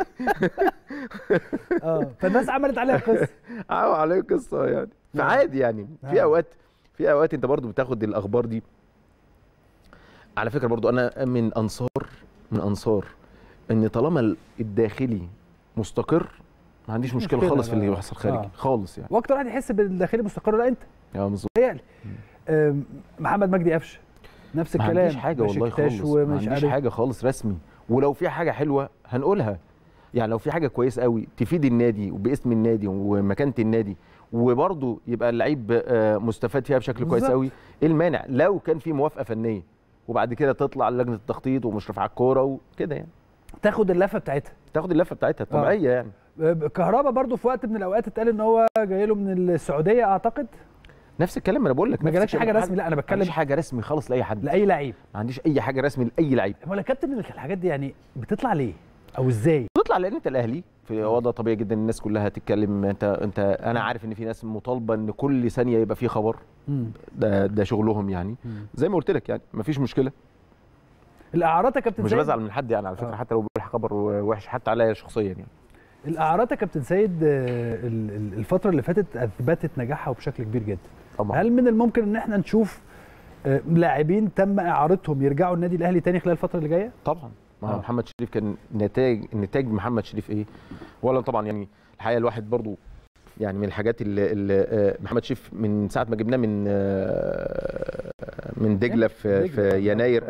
اه فالناس عملت عليها قصه عمل عليه قصه يعني فعادي يعني في آه. اوقات في اوقات انت برضو بتاخد الاخبار دي على فكره برضو انا من انصار من انصار ان طالما الداخلي مستقر ما عنديش مشكله مشكلة خالص في اللي بقى. بيحصل خارجي آه. خالص يعني واكتر واحد يحس بالداخلي مستقر لا انت اه بالظبط تهيألي آم، محمد مجدي قفشه نفس ما الكلام عنديش حاجه والله بشكتاش خالص ما ومش عنديش عارف حاجه خالص رسمي ولو في حاجه حلوه هنقولها يعني لو في حاجه كويسه قوي تفيد النادي وباسم النادي ومكانه النادي وبرضه يبقى اللعيب آه، مستفاد فيها بشكل كويس بالظبط. قوي ايه المانع لو كان في موافقه فنيه وبعد كده تطلع لجنه التخطيط ومشرف على الكوره وكده يعني تاخد اللفه بتاعتها تاخد اللفه بتاعتها الطبيعيه يعني كهربا برضو في وقت من الاوقات اتقال ان هو جاي له من السعوديه اعتقد نفس الكلام انا بقول لك ما نفس جالكش الكلام. حاجه رسمي لا انا ما عنديش بتكلم حاجه رسمي خالص لاي حد لاي لعيب ما عنديش اي حاجه رسمي لاي لعيب هو يا كابتن الحاجات دي يعني بتطلع ليه او ازاي تطلع لان انت الاهلي في وضع طبيعي جدا الناس كلها تتكلم انت انت انا عارف ان في ناس مطالبه ان كل ثانيه يبقى في خبر مم. ده ده شغلهم يعني زي ما قلت لك يعني مفيش مشكله الاعارات يا كابتن مش سيد بزعل من حد يعني على فكره آه. حتى لو بيقول خبر وحش حتى عليا شخصيا يعني الاعارات يا كابتن سيد آه، ال- ال- الفتره اللي فاتت اثبتت نجاحها وبشكل كبير جدا طبعا هل من الممكن ان احنا نشوف آه، لاعبين تم اعارتهم يرجعوا النادي الاهلي تاني خلال الفتره اللي جايه طبعا ما هو آه. محمد شريف كان نتاج نتاج محمد شريف ايه ولا طبعا يعني الحقيقه الواحد برضو يعني من الحاجات اللي, اللي آه، محمد شريف من ساعه ما جبناه من آه، من دجله في, دجلة. في يناير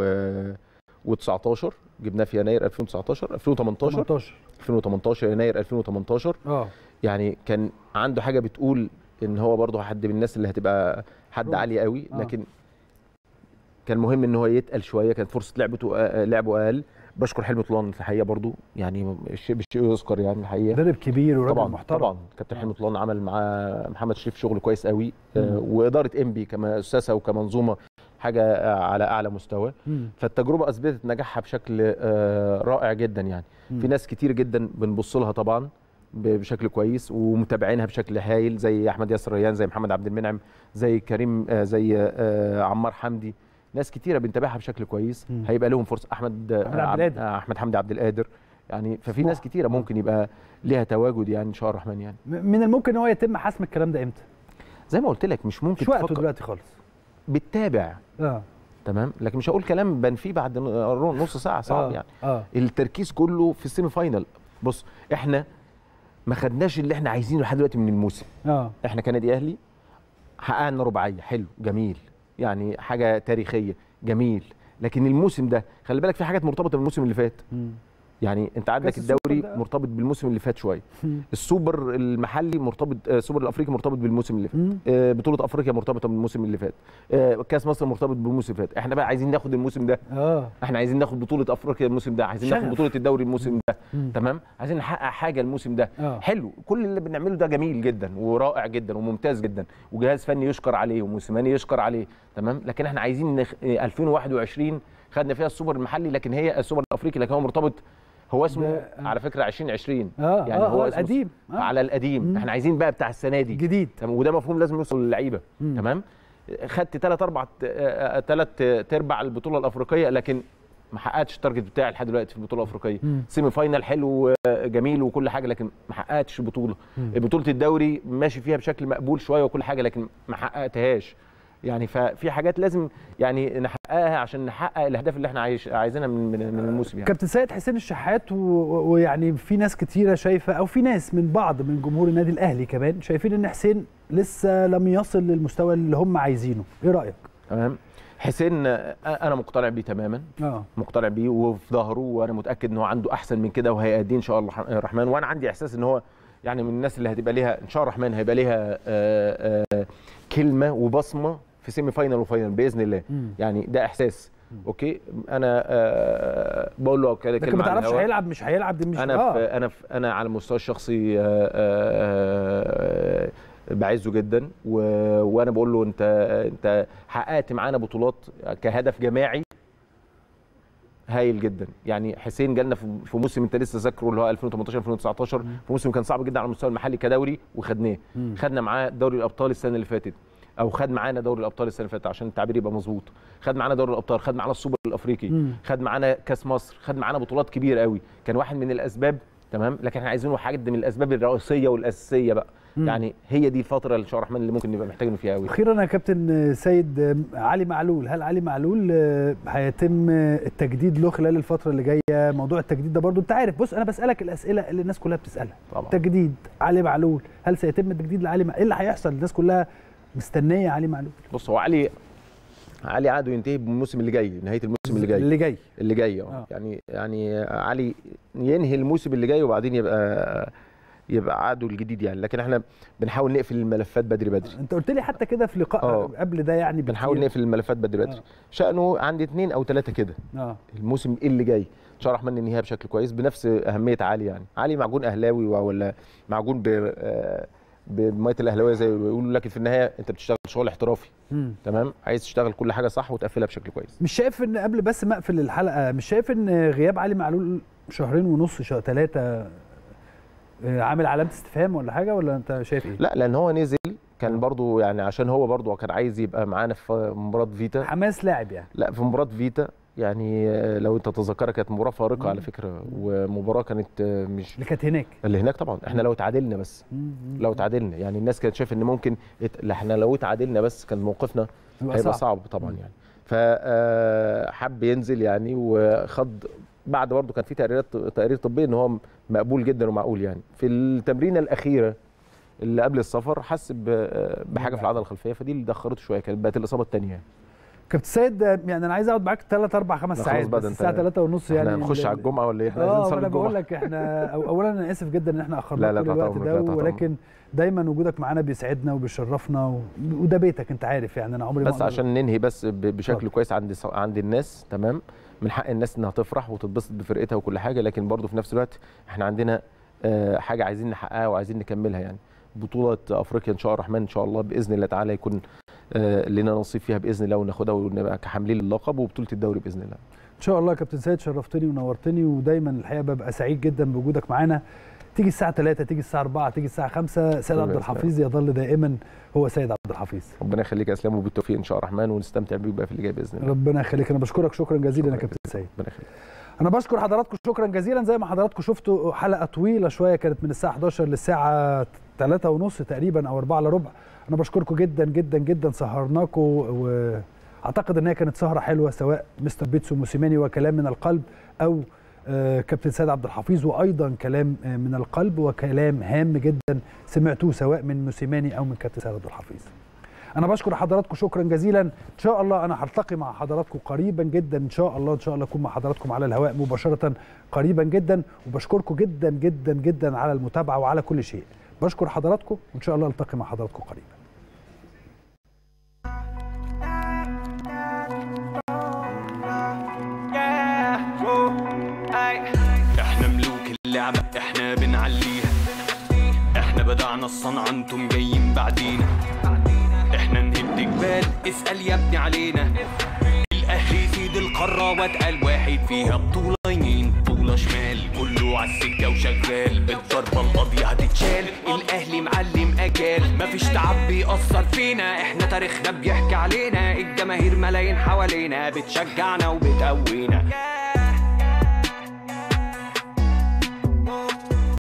2019 جبناه في يناير 2019 2018 18 2018 يناير 2018 اه يعني كان عنده حاجه بتقول ان هو برضه حد من الناس اللي هتبقى حد روح. عالي قوي آه. لكن كان مهم ان هو يتقل شويه كانت فرصه لعبته آه، لعبه اقل بشكر حلمي طولان الحقيقه برضه يعني الشيء بالشيء يذكر يعني الحقيقه مدرب كبير وراجل طبعا محترم طبعا كابتن حلمي طولان عمل مع محمد شريف شغل كويس قوي آه، واداره انبي كمؤسسه وكمنظومه حاجه آه، على اعلى مستوى مم. فالتجربه اثبتت نجاحها بشكل آه، رائع جدا يعني مم. في ناس كتير جدا بنبص لها طبعا ب- بشكل كويس ومتابعينها بشكل هايل زي احمد ياسر ريان زي محمد عبد المنعم زي كريم آه، زي آه، عمار حمدي ناس كتيره بنتابعها بشكل كويس مم. هيبقى لهم فرصه احمد آه، أحمد عبد القادر. آه، احمد حمدي عبد القادر يعني ففي صح. ناس كتيره ممكن يبقى ليها تواجد يعني ان شاء الله الرحمن يعني م- من الممكن ان هو يتم حسم الكلام ده امتى زي ما قلت لك مش ممكن مش وقته تفكر- دلوقتي خالص بتتابع اه تمام لكن مش هقول كلام بنفيه بعد ن- نص ساعه صعب آه. يعني اه التركيز كله في السيمي فاينل بص احنا ما خدناش اللي احنا عايزينه لحد دلوقتي من الموسم اه احنا كنادي اهلي حققنا رباعيه حلو جميل يعني حاجه تاريخيه جميل لكن الموسم ده خلي بالك في حاجات مرتبطه بالموسم اللي فات مم. يعني انت عندك كأس السوبر الدوري ده. مرتبط بالموسم اللي فات شويه السوبر المحلي مرتبط آه، السوبر الافريقي مرتبط بالموسم اللي فات آه، بطوله افريقيا مرتبطه بالموسم اللي فات آه، كاس مصر مرتبط بالموسم اللي فات احنا بقى عايزين ناخد الموسم ده اه احنا عايزين ناخد بطوله افريقيا الموسم ده عايزين ناخد شغف. بطوله الدوري الموسم ده مم. تمام عايزين نحقق حاجه الموسم ده آه. حلو كل اللي بنعمله ده جميل جدا ورائع جدا وممتاز جدا وجهاز فني يشكر عليه وموسيماني يشكر عليه تمام لكن احنا عايزين نخ... آه، 2021 خدنا فيها السوبر المحلي لكن هي السوبر الافريقي لكن هو مرتبط هو اسمه ده- على فكره 2020 آه، يعني آه، هو آه، اسمه القديم. آه. على القديم احنا عايزين بقى بتاع السنه دي جديد تمام وده مفهوم لازم يوصل للعيبه تمام خدت ثلاث اربع ثلاث تربع البطوله الافريقيه لكن ما حققتش التارجت بتاعي لحد دلوقتي في البطوله الافريقيه مم. سيمي فاينال حلو آه، جميل وكل حاجه لكن ما حققتش البطوله مم. بطوله الدوري ماشي فيها بشكل مقبول شويه وكل حاجه لكن ما حققتهاش يعني ففي حاجات لازم يعني نحققها عشان نحقق الاهداف اللي احنا عايش عايزينها من من من الموسم يعني كابتن سيد حسين الشحات و- و- ويعني في ناس كتيره شايفه او في ناس من بعض من جمهور النادي الاهلي كمان شايفين ان حسين لسه لم يصل للمستوى اللي هم عايزينه ايه رايك تمام حسين آه، انا مقتنع بيه تماما اه مقتنع بيه وفي ظهره وانا متاكد ان هو عنده احسن من كده وهيأديه ان شاء الله الرح- الرحمن وانا عندي احساس ان هو يعني من الناس اللي هتبقى ليها ان شاء الله الرحمن هيبقى ليها آه، آه، كلمه وبصمه في سيمي فاينال وفاينل باذن الله مم. يعني ده احساس اوكي انا آه، بقول له كده لكن كلمه ما على تعرفش الهوا. هيلعب مش هيلعب دي مش انا آه. في انا في انا على المستوى الشخصي آه، آه، آه، بعزه جدا و... وانا بقول له انت انت حققت معانا بطولات كهدف جماعي هايل جدا يعني حسين جالنا في في موسم انت لسه ذاكره اللي هو 2018 2019 في موسم كان صعب جدا على المستوى المحلي كدوري وخدناه مم. خدنا معاه دوري الابطال السنه اللي فاتت او خد معانا دوري الابطال السنه اللي فاتت عشان التعبير يبقى مظبوط خد معانا دوري الابطال خد معانا السوبر الافريقي مم. خد معانا كاس مصر خد معانا بطولات كبيره قوي كان واحد من الاسباب تمام لكن احنا عايزينه حاجه من الاسباب الرئيسيه والاساسيه بقى مم. يعني هي دي الفتره اللي ان شاء الله الرحمن اللي ممكن نبقى محتاجينه فيها قوي اخيرا يا كابتن سيد آه، علي معلول هل علي معلول آه، هيتم آه، التجديد له خلال الفتره اللي جايه موضوع التجديد ده برضو انت عارف بص انا بسالك الاسئله اللي الناس كلها بتسالها طبعا تجديد علي معلول هل سيتم التجديد لعلي معلول ايه اللي هيحصل الناس كلها مستنيه علي معلول بص هو علي علي عقده ينتهي بالموسم اللي جاي نهايه الموسم اللي جاي اللي جاي اللي جاي اه آه. يعني يعني علي ينهي الموسم اللي جاي وبعدين يبقى يبقى عقده الجديد يعني لكن احنا بنحاول نقفل الملفات بدري بدري انت قلت لي حتى كده في لقاء آه. قبل ده يعني بنحاول بكتير. نقفل الملفات بدري بدري آه. شأنه عندي اثنين او ثلاثه كده اه الموسم اللي جاي ان شاء الله الرحمن ننهيها بشكل كويس بنفس اهميه علي يعني علي معجون اهلاوي ولا معجون ب آه، بميه الاهلاويه زي ما بيقولوا لكن في النهايه انت بتشتغل شغل احترافي مم. تمام عايز تشتغل كل حاجه صح وتقفلها بشكل كويس مش شايف ان قبل بس ما اقفل الحلقه مش شايف ان غياب علي معلول شهرين ونص شهر ثلاثه عامل علامه استفهام ولا حاجه ولا انت شايف ايه؟ لا لان هو نزل كان برضو يعني عشان هو برضو كان عايز يبقى معانا في مباراه فيتا حماس لاعب يعني لا في مباراه فيتا يعني آه، لو انت تتذكرها كانت مباراه فارقه على فكره ومباراه كانت آه، مش اللي كانت هناك اللي هناك طبعا احنا لو تعادلنا بس لو تعادلنا يعني الناس كانت شايفه ان ممكن ات- لا، احنا لو تعادلنا بس كان موقفنا يبقى هيبقى صعب. صعب, طبعا يعني فحب ينزل يعني وخد بعد برضه كان في تقريرات تقارير طبيه ان هو مقبول جدا ومعقول يعني في التمرينه الاخيره اللي قبل السفر حس ب- بحاجه في العضله الخلفيه فدي اللي دخرته شويه كانت بقت الاصابه الثانيه يعني كابتن سيد يعني انا عايز اقعد معاك 3 4 5 لا خلاص ساعات بقى بس ده انت- الساعه 3 ونص يعني احنا هنخش ال- على الجمعه ولا ايه احنا عايزين اه نصلي انا بقول الجمعه لك احنا أو- اولا انا اسف جدا ان احنا لا، اخرنا لا، كل تحت الوقت أمرك، ده لا، تحت أمرك. ولكن دايما وجودك معانا بيسعدنا وبيشرفنا و... وده بيتك انت عارف يعني انا عمري ما بس أقدر- عشان ننهي بس ب- بشكل اتفضل. كويس عند ص- عند الناس تمام من حق الناس انها تفرح وتتبسط بفرقتها وكل حاجه لكن برضه في نفس الوقت احنا عندنا آه، حاجه عايزين نحققها وعايزين نكملها يعني بطوله افريقيا ان شاء الله الرحمن ان شاء الله باذن الله تعالى يكون آه، لنا نصيب فيها باذن الله وناخدها ونبقى كحاملين للقب وبطوله الدوري باذن الله ان شاء الله يا كابتن سيد شرفتني ونورتني ودايما الحقيقه ببقى سعيد جدا بوجودك معانا تيجي الساعه 3 تيجي الساعه 4 تيجي الساعه 5 سيد ربنا عبد الحفيظ يظل دائما هو سيد عبد الحفيظ ربنا يخليك يا اسلام وبالتوفيق ان شاء الله الرحمن ونستمتع بيك بقى في اللي جاي باذن الله ربنا يخليك انا بشكرك شكرا جزيلا يا كابتن سيد ربنا يخليك انا بشكر حضراتكم شكرا جزيلا زي ما حضراتكم شفتوا حلقه طويله شويه كانت من الساعه 11 للساعه 3 ونص تقريبا او 4 الا ربع انا بشكركم جدا جدا جدا سهرناكم واعتقد ان هي كانت سهره حلوه سواء مستر بيتسو موسيماني وكلام من القلب او آه، كابتن سيد عبد الحفيظ وايضا كلام آه، من القلب وكلام هام جدا سمعتوه سواء من موسيماني او من كابتن سيد عبد الحفيظ انا بشكر حضراتكم شكرا جزيلا ان شاء الله انا هلتقي مع حضراتكم قريبا جدا ان شاء الله ان شاء الله اكون مع حضراتكم على الهواء مباشره قريبا جدا وبشكركم جدا جدا جدا على المتابعه وعلى كل شيء بشكر حضراتكم وان شاء الله التقي مع حضراتكم قريبا احنا ملوك اللعبة احنا بنعليها احنا بدعنا الصنعة انتم جايين بعدينا احنا نهد جبال اسأل يا ابني علينا الاهلي سيد القارة واتقل واحد فيها بطولة يمين بطولة شمال كله عالسكة وشغال الضربة القاضية هتتشال الاهلي معلم اجال مفيش تعب بيأثر فينا احنا تاريخنا بيحكي علينا الجماهير ملايين حوالينا بتشجعنا وبتقوينا